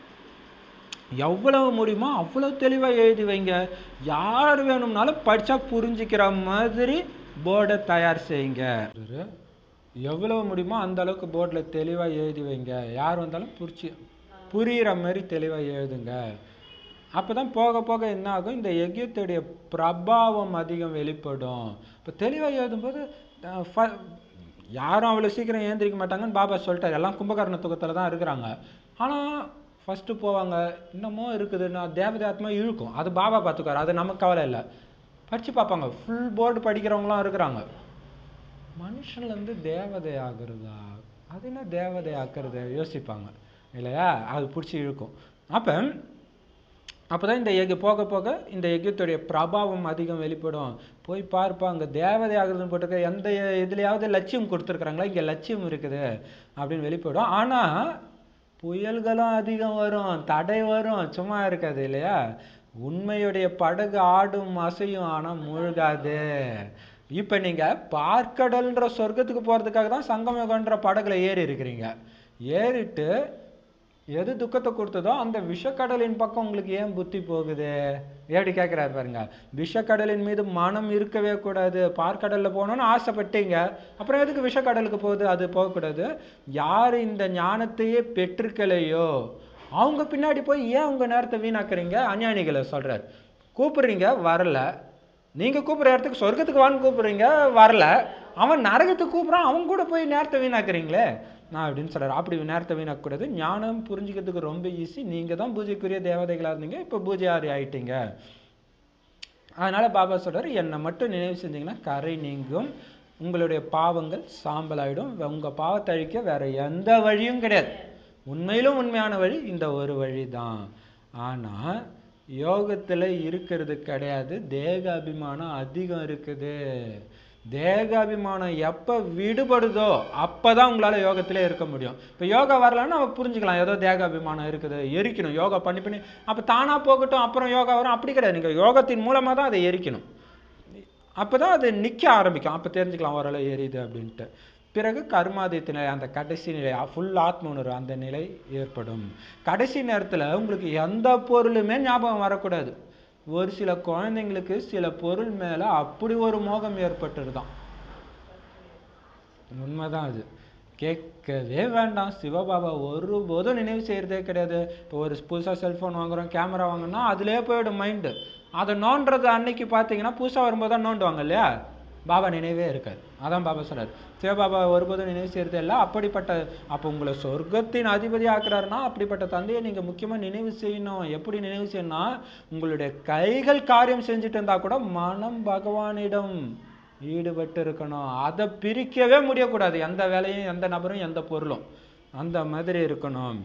எவ்வளவு முடியுமோ அவ்வளவு தெளிவா எழுதி வைங்க யார் வேணும்னாலும் படிச்சா புரிஞ்சுக்கிற மாதிரி போர்டை தயார் செய்யுங்க எவ்வளவு முடியுமோ அந்த அளவுக்கு போர்டில் தெளிவா எழுதி வைங்க யார் வந்தாலும் புரிச்சு புரியிற மாதிரி தெளிவா எழுதுங்க அப்பதான் போக போக என்ன ஆகும் இந்த யஜ்யத்துடைய பிரபாவம் அதிகம் வெளிப்படும் இப்போ தெளிவா எழுதும்போது அஹ், ஃப- யாரும் அவ்வளவு சீக்கிரம் ஏந்திரிக்க மாட்டாங்கன்னு பாபா சொல்லிட்டாரு எல்லாம் கும்பகர்ண துக்கத்துல தான் இருக்கிறாங்க ஆனா ஃபர்ஸ்ட் போவாங்க இன்னமும் இருக்குதுன்னா தேவதாத்மா இழுக்கும் அது பாபா பார்த்துக்காரு அது நமக்கு கவலை இல்லை படிச்சு பார்ப்பாங்க ஃபுல் போர்டு படிக்கிறவங்களாம் இருக்கிறாங்க மனுஷன்ல இருந்து தேவதை ஆகுறதா அது என்ன தேவதை ஆக்குறது யோசிப்பாங்க இல்லையா அது பிடிச்சி இழுக்கும் அப்ப அப்பதான் இந்த யஜ்ய போக போக இந்த யஜ்யத்துடைய பிரபாவம் அதிகம் வெளிப்படும் போய் பார்ப்பா அங்க தேவதை ஆகுறதுன்னு போட்டிருக்க எந்த இதுலயாவது லட்சியம் கொடுத்துருக்குறாங்களா இங்க லட்சியம் இருக்குது அப்படின்னு வெளிப்படும் ஆனா புயல்களும் அதிகம் வரும் தடை வரும் சும்மா இருக்காது இல்லையா உண்மையுடைய படகு ஆடும் அசையும் ஆனா மூழ்காது இப்ப நீங்க பார்க்கடல்ன்ற சொர்க்கத்துக்கு போறதுக்காக தான் சங்கமயுகன்ற படகுல ஏறி இருக்கிறீங்க ஏறிட்டு எது துக்கத்தை கொடுத்ததோ அந்த விஷக்கடலின் பக்கம் உங்களுக்கு ஏன் புத்தி போகுது எப்படி கேட்கிறாரு பாருங்க விஷக்கடலின் மீது மனம் இருக்கவே கூடாது பார்க்கடல்ல போகணும்னு ஆசைப்பட்டீங்க அப்புறம் எதுக்கு விஷக்கடலுக்கு போகுது அது போகக்கூடாது யார் இந்த ஞானத்தையே பெற்றுக்கலையோ அவங்க பின்னாடி போய் ஏன் உங்க நேரத்தை வீணாக்குறீங்க அஞ்ஞானிகளை சொல்றாரு கூப்பிடுறீங்க வரல நீங்க கூப்பிடுற இடத்துக்கு சொர்க்கத்துக்கு வான்னு கூப்பிடுறீங்க வரல அவன் நரகத்துக்கு கூப்பிடுறான் அவன் கூட போய் நேரத்தை வீணாக்குறீங்களே நான் அப்படின்னு சொல்றாரு அப்படி நேரத்தை வீணாக்கக்கூடாது ஞானம் புரிஞ்சுக்கிறதுக்கு ரொம்ப ஈஸி நீங்க தான் பூஜைக்குரிய தேவதைகளா இருந்தீங்க இப்ப பூஜையாரி ஆயிட்டீங்க அதனால பாபா சொல்றாரு என்னை மட்டும் நினைவு செஞ்சீங்கன்னா கரை நீங்கும் உங்களுடைய பாவங்கள் சாம்பலாயிடும் உங்க பாவத்தை அழிக்க வேற எந்த வழியும் கிடையாது உண்மையிலும் உண்மையான வழி இந்த ஒரு வழிதான் ஆனா யோகத்துல இருக்கிறது கிடையாது தேக அபிமானம் அதிகம் இருக்குது தேக அபிமானம் எப்ப விடுபடுதோ அப்பதான் உங்களால யோகத்திலே இருக்க முடியும் இப்ப யோகா வரலன்னா நம்ம புரிஞ்சுக்கலாம் ஏதோ தேக அபிமானம் இருக்குது எரிக்கணும் யோகா பண்ணி பண்ணி அப்ப தானா போகட்டும் அப்புறம் யோகா வரும் அப்படி கிடையாது நீங்க யோகத்தின் மூலமா தான் அதை எரிக்கணும் அப்பதான் அது நிக்க ஆரம்பிக்கும் அப்ப தெரிஞ்சுக்கலாம் ஓரளவு எரியுது அப்படின்ட்டு பிறகு கர்மாதித்த நிலை அந்த கடைசி நிலை ஃபுல் ஆத்ம உணர்வு அந்த நிலை ஏற்படும் கடைசி நேரத்துல உங்களுக்கு எந்த பொருளுமே ஞாபகம் வரக்கூடாது ஒரு சில குழந்தைங்களுக்கு சில பொருள் மேல அப்படி ஒரு மோகம் ஏற்பட்டுருதான் உண்மைதான் அது கேட்கவே வேண்டாம் சிவபாபா ஒருபோதும் நினைவு செய்யறதே கிடையாது இப்போ ஒரு புதுசா செல்போன் வாங்குறோம் கேமரா வாங்கினா அதுலயே போயிடும் மைண்டு அதை நோண்டுறது அன்னைக்கு பார்த்தீங்கன்னா புதுசா வரும்போது தான் நோண்டுவாங்க இல்லையா பாபா நினைவே இருக்காது அதான் பாபா சொல்றாரு சிவபாபா ஒருபோதும் நினைவு செய்யறதே இல்லை அப்படிப்பட்ட அப்போ உங்களை சொர்க்கத்தின் அதிபதி ஆக்குறாருன்னா அப்படிப்பட்ட தந்தையை நீங்க முக்கியமா நினைவு செய்யணும் எப்படி நினைவு செய்யணும்னா உங்களுடைய கைகள் காரியம் செஞ்சுட்டு இருந்தா கூட மனம் பகவானிடம் ஈடுபட்டு இருக்கணும் அதை பிரிக்கவே முடியக்கூடாது எந்த வேலையும் எந்த நபரும் எந்த பொருளும் அந்த மாதிரி இருக்கணும்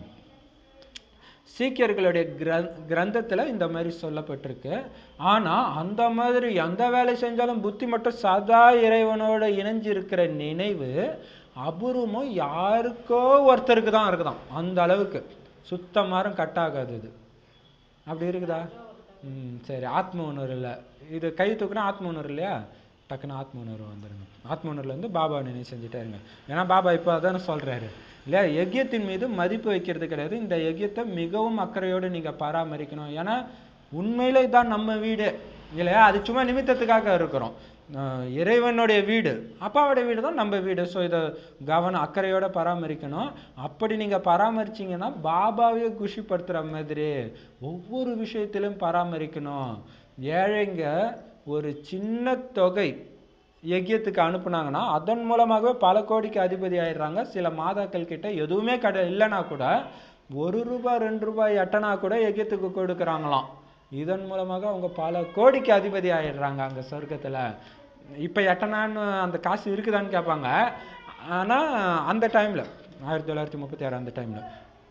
சீக்கியர்களுடைய கிர கிரந்தத்தில் இந்த மாதிரி சொல்லப்பட்டிருக்கு ஆனால் அந்த மாதிரி எந்த வேலை செஞ்சாலும் புத்தி மட்டும் சதா இறைவனோட இணைஞ்சு இருக்கிற நினைவு அபூர்வமும் யாருக்கோ ஒருத்தருக்கு தான் இருக்குதாம் அந்த அளவுக்கு சுத்தமாரும் கட் ஆகாது இது அப்படி இருக்குதா ம் சரி ஆத்ம உணர்வு இல்லை இது கை தூக்குனா ஆத்ம உணர்வு இல்லையா டக்குன்னு ஆத்ம உணர்வு வந்துருங்க ஆத்ம உணர்வுல இருந்து பாபா நினைவு செஞ்சுட்டே இருங்க ஏன்னா பாபா இப்போ அதானே சொல்றாரு இல்லையா யஜ்யத்தின் மீது மதிப்பு வைக்கிறது கிடையாது இந்த யஜ்யத்தை மிகவும் அக்கறையோடு நீங்க பராமரிக்கணும் ஏன்னா உண்மையிலே இதான் நம்ம வீடு இல்லையா அது சும்மா நிமித்தத்துக்காக இருக்கிறோம் அஹ் இறைவனுடைய வீடு அப்பாவுடைய வீடு தான் நம்ம வீடு ஸோ இதை கவனம் அக்கறையோட பராமரிக்கணும் அப்படி நீங்க பராமரிச்சீங்கன்னா பாபாவையே குஷிப்படுத்துற மாதிரி ஒவ்வொரு விஷயத்திலும் பராமரிக்கணும் ஏழைங்க ஒரு சின்ன தொகை யஜ்யத்துக்கு அனுப்புனாங்கன்னா அதன் மூலமாகவே பல கோடிக்கு அதிபதி ஆயிடுறாங்க சில மாதாக்கள் கிட்ட எதுவுமே கடை இல்லைன்னா கூட ஒரு ரூபாய் ரெண்டு ரூபாய் எட்டனா கூட யஜ்யத்துக்கு கொடுக்குறாங்களாம் இதன் மூலமாக அவங்க பல கோடிக்கு அதிபதி ஆயிடுறாங்க அங்க சொர்க்கத்துல இப்ப எட்டனான்னு அந்த காசு இருக்குதான்னு கேட்பாங்க ஆனா அந்த டைம்ல ஆயிரத்தி தொள்ளாயிரத்தி முப்பத்தி ஆறு அந்த டைம்ல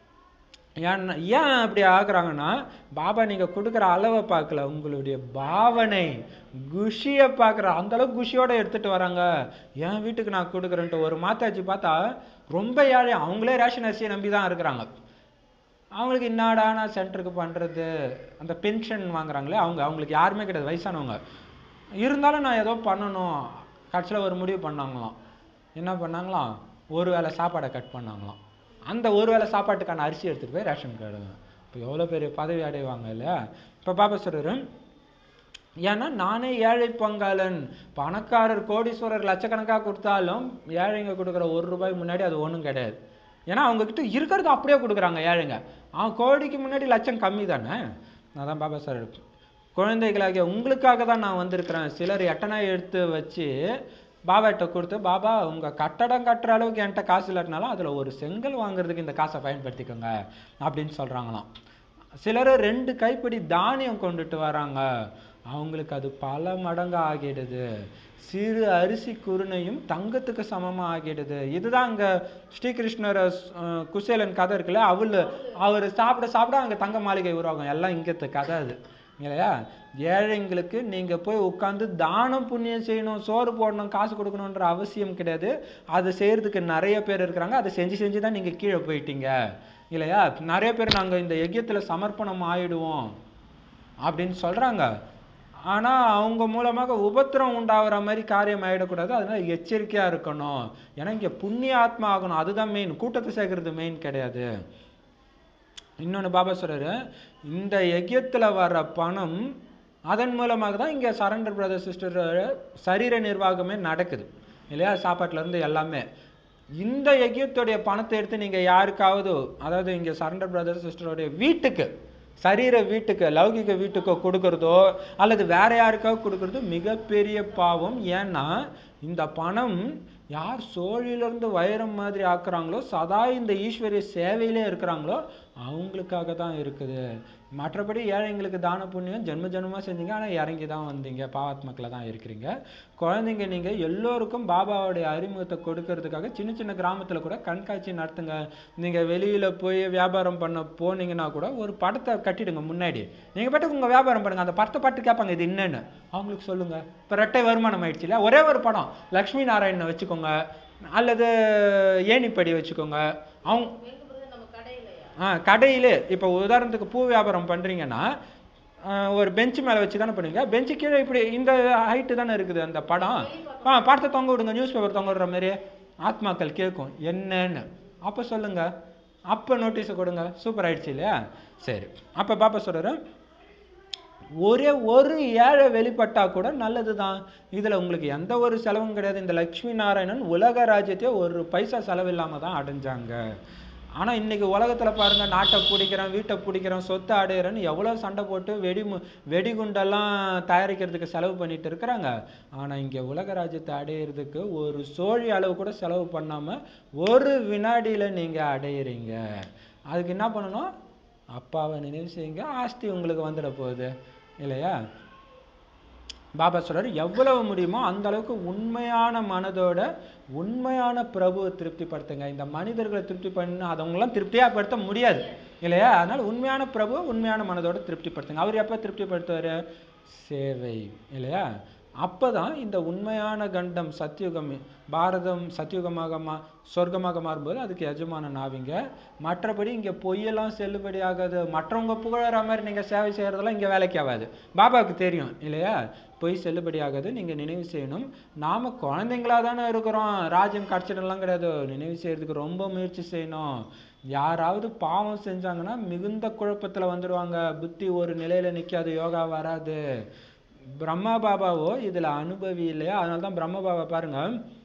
ஏன் ஏன் அப்படி ஆகுறாங்கன்னா பாபா நீங்க கொடுக்குற அளவை பார்க்கல உங்களுடைய பாவனை குஷியை பார்க்குற அந்த அளவுக்கு குஷியோட எடுத்துட்டு வராங்க என் வீட்டுக்கு நான் கொடுக்குறேன்ட்டு ஒரு மாத்தாச்சி பார்த்தா ரொம்ப ஏழை அவங்களே ரேஷன் அரிசியை நம்பி தான் இருக்கிறாங்க அவங்களுக்கு என்னடா நான் சென்டருக்கு பண்றது அந்த பென்ஷன் வாங்குறாங்களே அவங்க அவங்களுக்கு யாருமே கிடையாது வயசானவங்க இருந்தாலும் நான் ஏதோ பண்ணணும் கடைசியில் ஒரு முடிவு பண்ணாங்களாம் என்ன பண்ணாங்களாம் ஒரு வேளை சாப்பாடை கட் பண்ணாங்களாம் அந்த ஒரு வேளை சாப்பாட்டுக்கான அரிசி எடுத்துட்டு போய் ரேஷன் கார்டு இப்போ எவ்வளோ பெரிய பதவி அடைவாங்க இல்லையா இப்போ பாபா சொல்றாரு ஏன்னா நானே ஏழை பங்காளன் பணக்காரர் கோடீஸ்வரர் லட்சக்கணக்காக கொடுத்தாலும் ஏழைங்க கொடுக்குற ஒரு ரூபாய் முன்னாடி அது ஒண்ணும் கிடையாது ஏன்னா அவங்க கிட்ட இருக்கிறது அப்படியே கொடுக்குறாங்க ஏழைங்க அவன் கோடிக்கு முன்னாடி லட்சம் கம்மி தானே அதான் பாபா சார் குழந்தைகளாகிய உங்களுக்காக தான் நான் வந்திருக்கிறேன் சிலர் எட்டனா எடுத்து வச்சு பாபாட்ட கொடுத்து பாபா உங்க கட்டடம் கட்டுற அளவுக்கு என்கிட்ட காசு இல்லாட்டினாலும் அதுல ஒரு செங்கல் வாங்குறதுக்கு இந்த காசை பயன்படுத்திக்கோங்க அப்படின்னு சொல்றாங்களாம் சிலர் ரெண்டு கைப்பிடி தானியம் கொண்டுட்டு வராங்க அவங்களுக்கு அது பல மடங்கு ஆகிடுது சிறு அரிசி குருணையும் தங்கத்துக்கு சமமா ஆகிடுது இதுதான் அங்க ஸ்ரீகிருஷ்ணர் அஹ், குசேலன் கதை இருக்குல்ல அவள் அவர் சாப்பிட சாப்பிட அங்க தங்க மாளிகை உருவாகும் எல்லாம் இங்கத்து கதை அது இல்லையா ஏழைங்களுக்கு நீங்க போய் உட்கார்ந்து தானம் புண்ணியம் செய்யணும் சோறு போடணும் காசு கொடுக்கணுன்ற அவசியம் கிடையாது அது செய்யறதுக்கு நிறைய பேர் இருக்கிறாங்க அதை செஞ்சு செஞ்சு தான் நீங்க கீழே போயிட்டீங்க இல்லையா நிறைய பேர் நாங்க இந்த யஜ்யத்துல சமர்ப்பணம் ஆயிடுவோம் அப்படின்னு சொல்றாங்க ஆனா அவங்க மூலமாக உபத்திரம் உண்டாகிற மாதிரி காரியம் ஆயிடக்கூடாது அதனால எச்சரிக்கையா இருக்கணும் ஏன்னா இங்க புண்ணிய ஆத்மா ஆகணும் அதுதான் மெயின் கூட்டத்தை சேர்க்கறது மெயின் கிடையாது இன்னொன்னு பாபா சொல்றாரு இந்த யஜ்யத்துல வர்ற பணம் அதன் மூலமாக தான் இங்க சரண்டர் பிரதர் சிஸ்டர் சரீர நிர்வாகமே நடக்குது இல்லையா சாப்பாட்டுல இருந்து எல்லாமே இந்த யஜ்யத்துடைய பணத்தை எடுத்து நீங்க யாருக்காவது அதாவது இங்க சரண்டர் பிரதர் சிஸ்டருடைய வீட்டுக்கு சரீர வீட்டுக்கு லௌகிக வீட்டுக்கோ கொடுக்கறதோ அல்லது வேற யாருக்காவது கொடுக்கறதோ மிகப்பெரிய பாவம் ஏன்னா இந்த பணம் யார் சோழிலிருந்து வைரம் மாதிரி ஆக்குறாங்களோ சதா இந்த ஈஸ்வரிய சேவையிலே இருக்கிறாங்களோ அவங்களுக்காக தான் இருக்குது மற்றபடி ஏழைங்களுக்கு தான புண்ணியம் ஜென்ம ஜென்மமா செஞ்சீங்க ஆனா இறங்கி தான் வந்தீங்க பாவாத்மக்கில் தான் இருக்கிறீங்க குழந்தைங்க நீங்க எல்லோருக்கும் பாபாவுடைய அறிமுகத்தை கொடுக்கறதுக்காக சின்ன சின்ன கிராமத்துல கூட கண்காட்சி நடத்துங்க நீங்க வெளியில போய் வியாபாரம் பண்ண போனீங்கன்னா கூட ஒரு படத்தை கட்டிடுங்க முன்னாடி நீங்க பாட்டுக்கு உங்க வியாபாரம் பண்ணுங்க அந்த படத்தை பாட்டு கேட்பாங்க இது என்னன்னு அவங்களுக்கு சொல்லுங்க இப்ப ரெட்டை வருமானம் ஆயிடுச்சு இல்லையா ஒரே ஒரு படம் லக்ஷ்மி நாராயணனை வச்சுக்கோங்க அல்லது ஏணிப்படி வச்சுக்கோங்க அவங்க எங்க பிரதர் நம்ம கடையிலயா ஆ கடையிலே இப்போ உதாரணத்துக்கு பூ வியாபாரம் பண்றீங்கன்னா ஆ, ஒரு பெஞ்ச் மேல வச்சு தானே பண்ணுவீங்க பெஞ்சு கீழே இப்படி இந்த ஹைட்டு தானே இருக்குது அந்த படம் ஆ படத்தை தொங்க விடுங்க நியூஸ் பேப்பர் தொங்க விடுற மாதிரி ஆத்மாக்கள் கேட்கும் என்னன்னு அப்ப சொல்லுங்க அப்ப நோட்டீஸ் கொடுங்க சூப்பர் ஆயிடுச்சு இல்லையா சரி அப்ப பாப்பா சொல்றாரு ஒரே ஒரு ஏழை வெளிப்பட்டா கூட நல்லதுதான் இதுல உங்களுக்கு எந்த ஒரு செலவும் கிடையாது இந்த லட்சுமி நாராயணன் உலக ராஜ்யத்தையே ஒரு பைசா செலவில்லாம தான் அடைஞ்சாங்க ஆனா இன்னைக்கு உலகத்துல பாருங்க நாட்டை பிடிக்கிறேன் வீட்டை பிடிக்கிறேன் சொத்தை அடையிறேன்னு எவ்வளவு சண்டை போட்டு வெடி மு- வெடிகுண்டெல்லாம் தயாரிக்கிறதுக்கு செலவு பண்ணிட்டு இருக்கிறாங்க ஆனா இங்க உலக ராஜ்யத்தை அடையிறதுக்கு ஒரு சோழி அளவு கூட செலவு பண்ணாம ஒரு வினாடியில நீங்க அடையிறீங்க அதுக்கு என்ன பண்ணணும் அப்பாவை நினைவு செய்யுங்க ஆஸ்தி உங்களுக்கு வந்துட போகுது இல்லையா பாபா சொல்றாரு எவ்வளவு முடியுமோ அந்த அளவுக்கு உண்மையான மனதோட உண்மையான பிரபுவை திருப்திப்படுத்துங்க இந்த மனிதர்களை திருப்தி பண்ண அதவங்களாம் திருப்தியா படுத்த முடியாது இல்லையா அதனால உண்மையான பிரபு உண்மையான மனதோட திருப்திப்படுத்துங்க அவர் எப்ப திருப்திப்படுத்துவாரு சேவை இல்லையா அப்பதான் இந்த உண்மையான கண்டம் சத்தியுகம் பாரதம் சத்தியுகமாக மா சொர்க்கமாக மாறும்போது அதுக்கு எஜமானன் ஆவீங்க மற்றபடி இங்க பொய்யெல்லாம் செல்லுபடி ஆகாது மற்றவங்க புகழற மாதிரி நீங்க சேவை செய்யறதெல்லாம் இங்க வேலைக்கு ஆகாது பாபாவுக்கு தெரியும் இல்லையா பொய் செல்லுபடி ஆகாது நீங்க நினைவு செய்யணும் நாம குழந்தைங்களா தானே இருக்கிறோம் ராஜ்யம் கிடைச்சிடலாம் கிடையாது நினைவு செய்யறதுக்கு ரொம்ப முயற்சி செய்யணும் யாராவது பாவம் செஞ்சாங்கன்னா மிகுந்த குழப்பத்துல வந்துடுவாங்க புத்தி ஒரு நிலையில நிக்காது யோகா வராது பிரம்மா பாபாவோ இதுல அனுபவி இல்லையா அதனால தான் பிரம்ம பாபா பாருங்க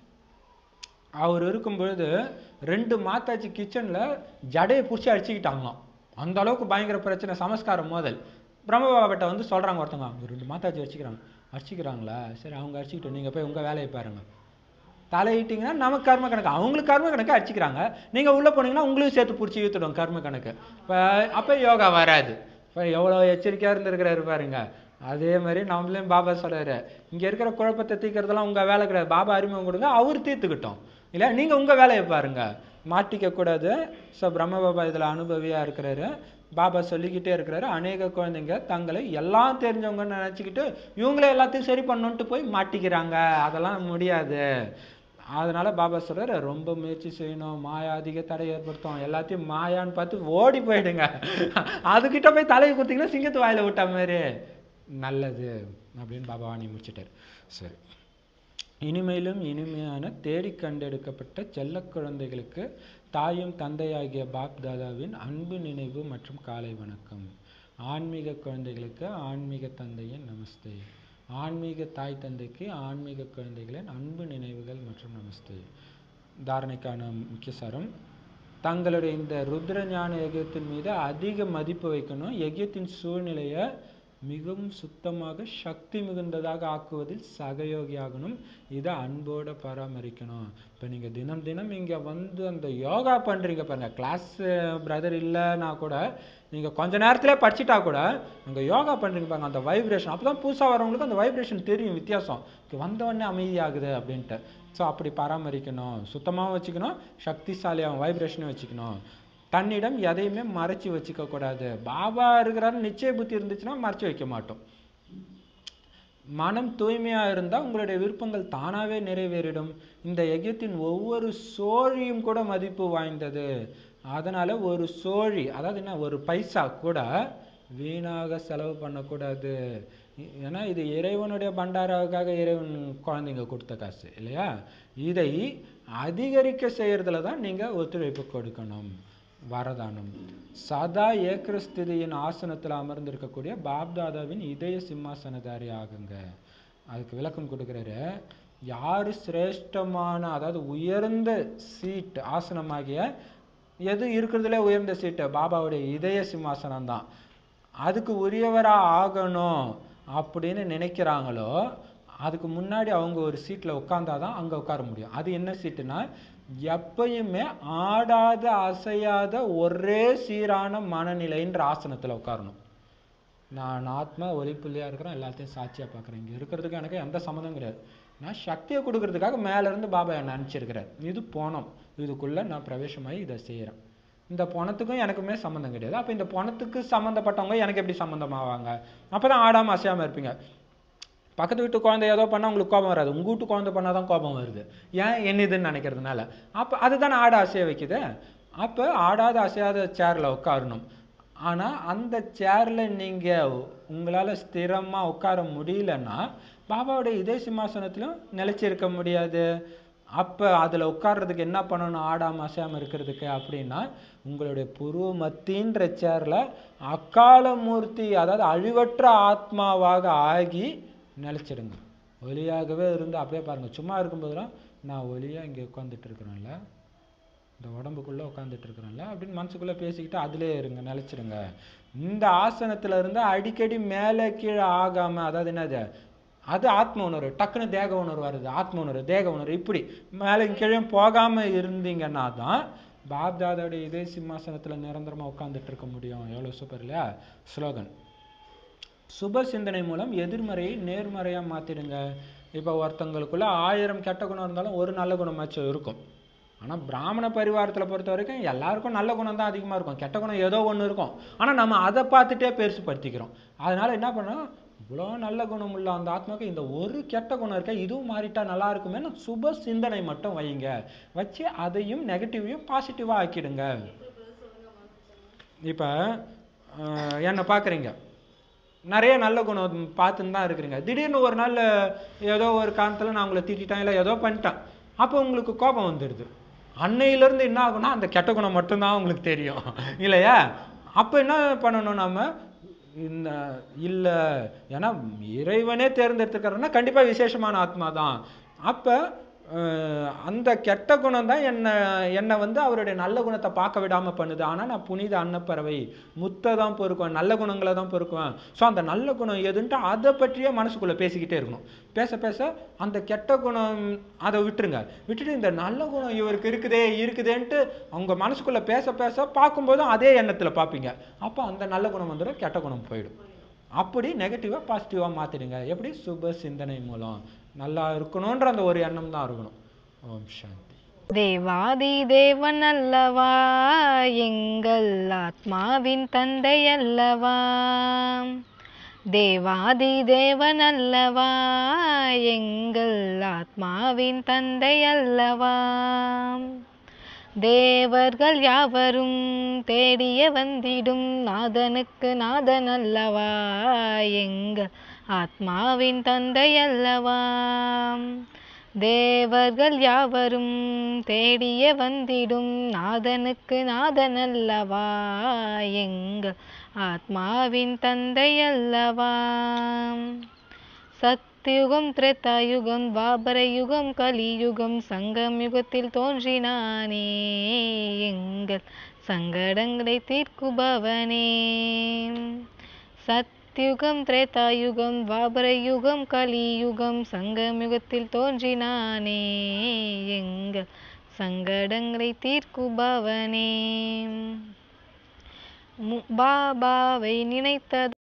அவர் இருக்கும் பொழுது ரெண்டு மாத்தாச்சி கிச்சன்ல ஜடையை பிடிச்சி அடிச்சுக்கிட்டாங்களாம் அந்த அளவுக்கு பயங்கர பிரச்சனை சமஸ்காரம் மோதல் பிரம்ம பாபாட்ட வந்து சொல்றாங்க ஒருத்தவங்க அவங்க ரெண்டு மாத்தாச்சி அடிச்சுக்கிறாங்க அடிச்சுக்கிறாங்களா சரி அவங்க அடிச்சுக்கிட்டோம் நீங்க போய் உங்க வேலையை பாருங்க தலையிட்டீங்கன்னா நமக்கு கர்ம கணக்கு அவங்களுக்கு கர்ம கணக்கு அடிச்சுக்கிறாங்க நீங்க உள்ள போனீங்கன்னா உங்களுக்கு சேர்த்து பிடிச்சி இழுத்துடும் கர்ம கணக்கு இப்போ அப்போ யோகா வராது இப்போ எவ்வளோ எச்சரிக்கையா இருந்திருக்கிறாரு பாருங்க அதே மாதிரி நம்மளையும் பாபா சொல்றாரு இங்க இருக்கிற குழப்பத்தை தீர்க்கறதெல்லாம் உங்க வேலை கிடையாது பாபா அறிமுகம் கொடுங்க அவர் தீர்த்துக்கிட்டோம் இல்ல நீங்க உங்க வேலையை பாருங்க மாட்டிக்க கூடாது ஸோ பிரம்ம பாபா இதுல அனுபவியா இருக்கிறாரு பாபா சொல்லிக்கிட்டே இருக்கிறாரு அநேக குழந்தைங்க தங்களை எல்லாம் தெரிஞ்சவங்கன்னு நினைச்சுக்கிட்டு இவங்களே எல்லாத்தையும் சரி பண்ணணுன்ட்டு போய் மாட்டிக்கிறாங்க அதெல்லாம் முடியாது அதனால பாபா சொல்றாரு ரொம்ப முயற்சி செய்யணும் மாயா அதிக தடை ஏற்படுத்தும் எல்லாத்தையும் மாயான்னு பார்த்து ஓடி போயிடுங்க அதுகிட்ட போய் தலையை குத்திங்கன்னா சிங்கத்து வாயில விட்ட மாதிரி நல்லது அப்படின்னு பாபா வாணி முடிச்சிட்டாரு சரி இனிமேலும் இனிமையான தேடி கண்டெடுக்கப்பட்ட செல்லக் குழந்தைகளுக்கு தாயும் தந்தையாகிய பாப் தாதாவின் அன்பு நினைவு மற்றும் காலை வணக்கம் ஆன்மீக குழந்தைகளுக்கு ஆன்மீக தந்தையின் நமஸ்தே ஆன்மீக தாய் தந்தைக்கு ஆன்மீக குழந்தைகளின் அன்பு நினைவுகள் மற்றும் நமஸ்தே தாரணைக்கான முக்கிய சாரம் தங்களுடைய இந்த ருத்ர ஞான யஜ்யத்தின் மீது அதிக மதிப்பு வைக்கணும் யஜ்யத்தின் சூழ்நிலையை மிகவும் சுத்தமாக சக்தி மிகுந்ததாக ஆக்குவதில் சகயோகியாகணும் இதை அன்போட பராமரிக்கணும் இப்போ நீங்கள் தினம் தினம் இங்கே வந்து அந்த யோகா பண்ணுறீங்க பாருங்க கிளாஸ் பிரதர் இல்லைன்னா கூட நீங்கள் கொஞ்ச நேரத்திலே படிச்சிட்டா கூட இங்கே யோகா பண்ணுறீங்க பாருங்க அந்த வைப்ரேஷன் அப்போ தான் புதுசாக வரவங்களுக்கு அந்த வைப்ரேஷன் தெரியும் வித்தியாசம் இங்க வந்த உடனே அமைதியாகுது அப்படின்ட்டு ஸோ அப்படி பராமரிக்கணும் சுத்தமாகவும் வச்சுக்கணும் சக்திசாலியாகவும் வைப்ரேஷனும் வச்சுக்கணும் தன்னிடம் எதையுமே மறைச்சு வச்சுக்க கூடாது பாபா இருக்கிறாரு நிச்சய புத்தி இருந்துச்சுன்னா மறைச்சு வைக்க மாட்டோம் மனம் தூய்மையா இருந்தா உங்களுடைய விருப்பங்கள் தானாவே நிறைவேறிடும் இந்த யஜ்யத்தின் ஒவ்வொரு சோழியும் கூட மதிப்பு வாய்ந்தது அதனால ஒரு சோழி அதாவது என்ன ஒரு பைசா கூட வீணாக செலவு பண்ணக்கூடாது இ- ஏன்னா இது இறைவனுடைய பண்டாராவுக்காக இறைவன் குழந்தைங்க கொடுத்த காசு இல்லையா இதை அதிகரிக்க செய்யறதுல தான் நீங்க ஒத்துழைப்பு கொடுக்கணும் வரதானம் சதா ஏக்கரஸ்திதியின் ஆசனத்துல அமர்ந்திருக்கக்கூடிய பாப்தாதாவின் இதய சிம்மாசனதாரி ஆகுங்க அதுக்கு விளக்கம் கொடுக்குறாரு யாரு சிரேஷ்டமான அதாவது உயர்ந்த சீட் ஆசனமாகிய எது இருக்கிறதுல உயர்ந்த சீட்டு பாபாவுடைய இதய சிம்மாசனம் தான் அதுக்கு உரியவரா ஆகணும் அப்படின்னு நினைக்கிறாங்களோ அதுக்கு முன்னாடி அவங்க ஒரு சீட்ல உட்கார்ந்தாதான் அங்க உட்கார முடியும் அது என்ன சீட்டுனா எப்பயுமே ஆடாத அசையாத ஒரே சீரான மனநிலைன்ற ஆசனத்துல உட்காரணும் நான் ஆத்மா ஒளிப்புள்ளியா இருக்கிறேன் எல்லாத்தையும் சாட்சியா பார்க்குறேன் இங்க இருக்கிறதுக்கு எனக்கு எந்த சம்மந்தம் கிடையாது நான் சக்தியை கொடுக்கறதுக்காக மேல இருந்து பாபா என்னை அனுப்பிச்சிருக்கிறார் இது போனம் இதுக்குள்ள நான் பிரவேசமாகி இதை செய்யறேன் இந்த பணத்துக்கும் எனக்குமே சம்மந்தம் கிடையாது அப்ப இந்த பணத்துக்கு சம்மந்தப்பட்டவங்க எனக்கு எப்படி சம்மந்தமாவாங்க அப்பதான் ஆடாம அசையாம இருப்பீங்க பக்கத்து வீட்டு குழந்தை ஏதோ பண்ணா உங்களுக்கு கோபம் வராது உங்க வீட்டு குழந்தை பண்ணாதான் கோபம் வருது ஏன் என்னதுன்னு நினைக்கிறதுனால அப்ப அதுதானே ஆட அசைய வைக்குது அப்ப ஆடாத அசையாத சேர்ல உட்காரணும் ஆனா அந்த சேர்ல நீங்க உங்களால ஸ்திரமா உட்கார முடியலன்னா பாபாவுடைய இதே சிம்மாசனத்திலும் நிலைச்சிருக்க முடியாது அப்ப அதுல உட்கார்றதுக்கு என்ன பண்ணணும் ஆடாம அசையாம இருக்கிறதுக்கு அப்படின்னா உங்களுடைய புருவ மத்தின்ற சேர்ல அக்கால மூர்த்தி அதாவது அழிவற்ற ஆத்மாவாக ஆகி நிலைச்சிடுங்க ஒலியாகவே இருந்து அப்படியே பாருங்க சும்மா இருக்கும்போதெல்லாம் நான் ஒலியா இங்க உட்கார்ந்துட்டு இருக்கிறேன்ல இந்த உடம்புக்குள்ள உட்கார்ந்துட்டு இருக்கிறேன்ல அப்படின்னு மனசுக்குள்ள பேசிக்கிட்டு அதிலே இருங்க நிலைச்சிடுங்க இந்த ஆசனத்துல இருந்து அடிக்கடி மேலே கீழே ஆகாம அதாவது என்னது அது ஆத்ம உணர்வு டக்குன்னு தேக உணர்வு வருது ஆத்ம உணர்வு தேக உணர்வு இப்படி மேலே கீழே போகாம இருந்தீங்கன்னா தான் பாப்தாதோட இதே சிம்மாசனத்துல நிரந்தரமா உட்கார்ந்துட்டு இருக்க முடியும் எவ்வளவு சூப்பர் இல்லையா ஸ்லோகன் சுப சிந்தனை மூலம் எதிர்மறையை நேர்மறையாக மாற்றிடுங்க இப்போ ஒருத்தங்களுக்குள்ள ஆயிரம் கெட்ட குணம் இருந்தாலும் ஒரு நல்ல குணமாச்சும் இருக்கும் ஆனால் பிராமண பரிவாரத்தில் பொறுத்த வரைக்கும் எல்லாருக்கும் நல்ல குணம் தான் அதிகமாக இருக்கும் கெட்ட குணம் ஏதோ ஒன்று இருக்கும் ஆனால் நம்ம அதை பார்த்துட்டே பெருசுப்படுத்திக்கிறோம் அதனால என்ன பண்ணோம் இவ்வளோ நல்ல குணம் உள்ள அந்த ஆத்மாவுக்கு இந்த ஒரு கெட்ட குணம் இருக்க இதுவும் மாறிட்டா நல்லா இருக்குமேன்னு சுப சிந்தனை மட்டும் வைங்க வச்சு அதையும் நெகட்டிவையும் பாசிட்டிவாக ஆக்கிடுங்க இப்போ என்னை பார்க்குறீங்க நிறைய நல்ல குணம் பார்த்துன்னு தான் இருக்கிறீங்க திடீர்னு ஒரு நாள் ஏதோ ஒரு காரணத்தில் நான் உங்களை திட்டிட்டேன் இல்லை ஏதோ பண்ணிட்டேன் அப்போ உங்களுக்கு கோபம் வந்துடுது அன்னையிலேருந்து என்ன ஆகும்னா அந்த கெட்ட குணம் மட்டும்தான் உங்களுக்கு தெரியும் இல்லையா அப்போ என்ன பண்ணணும் நாம இந்த இல்லை ஏன்னா இறைவனே தேர்ந்தெடுத்துக்கிறன்னா கண்டிப்பாக விசேஷமான ஆத்மா தான் அப்போ அந்த கெட்ட குணம் தான் என்னை என்னை வந்து அவருடைய நல்ல குணத்தை பார்க்க விடாமல் பண்ணுது ஆனால் நான் புனித அன்னப்பறவை முத்தை தான் பொறுக்குவேன் நல்ல குணங்களை தான் பொறுக்குவேன் ஸோ அந்த நல்ல குணம் எதுன்ட்டு அதை பற்றியே மனசுக்குள்ளே பேசிக்கிட்டே இருக்கணும் பேச பேச அந்த கெட்ட குணம் அதை விட்டுருங்க விட்டுட்டு இந்த நல்ல குணம் இவருக்கு இருக்குதே இருக்குதேன்ட்டு அவங்க மனசுக்குள்ளே பேச பேச பார்க்கும்போதும் அதே எண்ணத்தில் பார்ப்பீங்க அப்போ அந்த நல்ல குணம் வந்துடும் கெட்ட குணம் போயிடும் அப்படி நெகட்டிவாக பாசிட்டிவாக மாற்றிடுங்க எப்படி சுப சிந்தனை மூலம் நல்லா இருக்கணுன்ற அந்த ஒரு எண்ணம் தான் இருக்கணும் ஓம் சாந்தி தேவாதி தேவன் அல்லவா எங்கள் ஆத்மாவின் தந்தை அல்லவா தேவாதி தேவன் அல்லவா எங்கள் ஆத்மாவின் தந்தை அல்லவா தேவர்கள் யாவரும் தேடிய வந்திடும் நாதனுக்கு நாதன் அல்லவா எங்கள் ஆத்மாவின் தந்தை அல்லவா தேவர்கள் யாவரும் தேடிய வந்திடும் நாதனுக்கு நாதன் அல்லவா எங்கள் ஆத்மாவின் தந்தை அல்லவா சத்யுகம் திரேதாயுகம் துவாபர யுகம் கலியுகம் சங்கம் யுகத்தில் தோன்றினானே எங்கள் சங்கடங்களை தீர்க்குபவனே சத்யுகம் திரேதாயுகம் துவாபர யுகம் கலியுகம் சங்கம் யுகத்தில் தோன்றினானே எங்கள் சங்கடங்களை தீர்க்குபவனே மு- பாபாவை நினைத்தது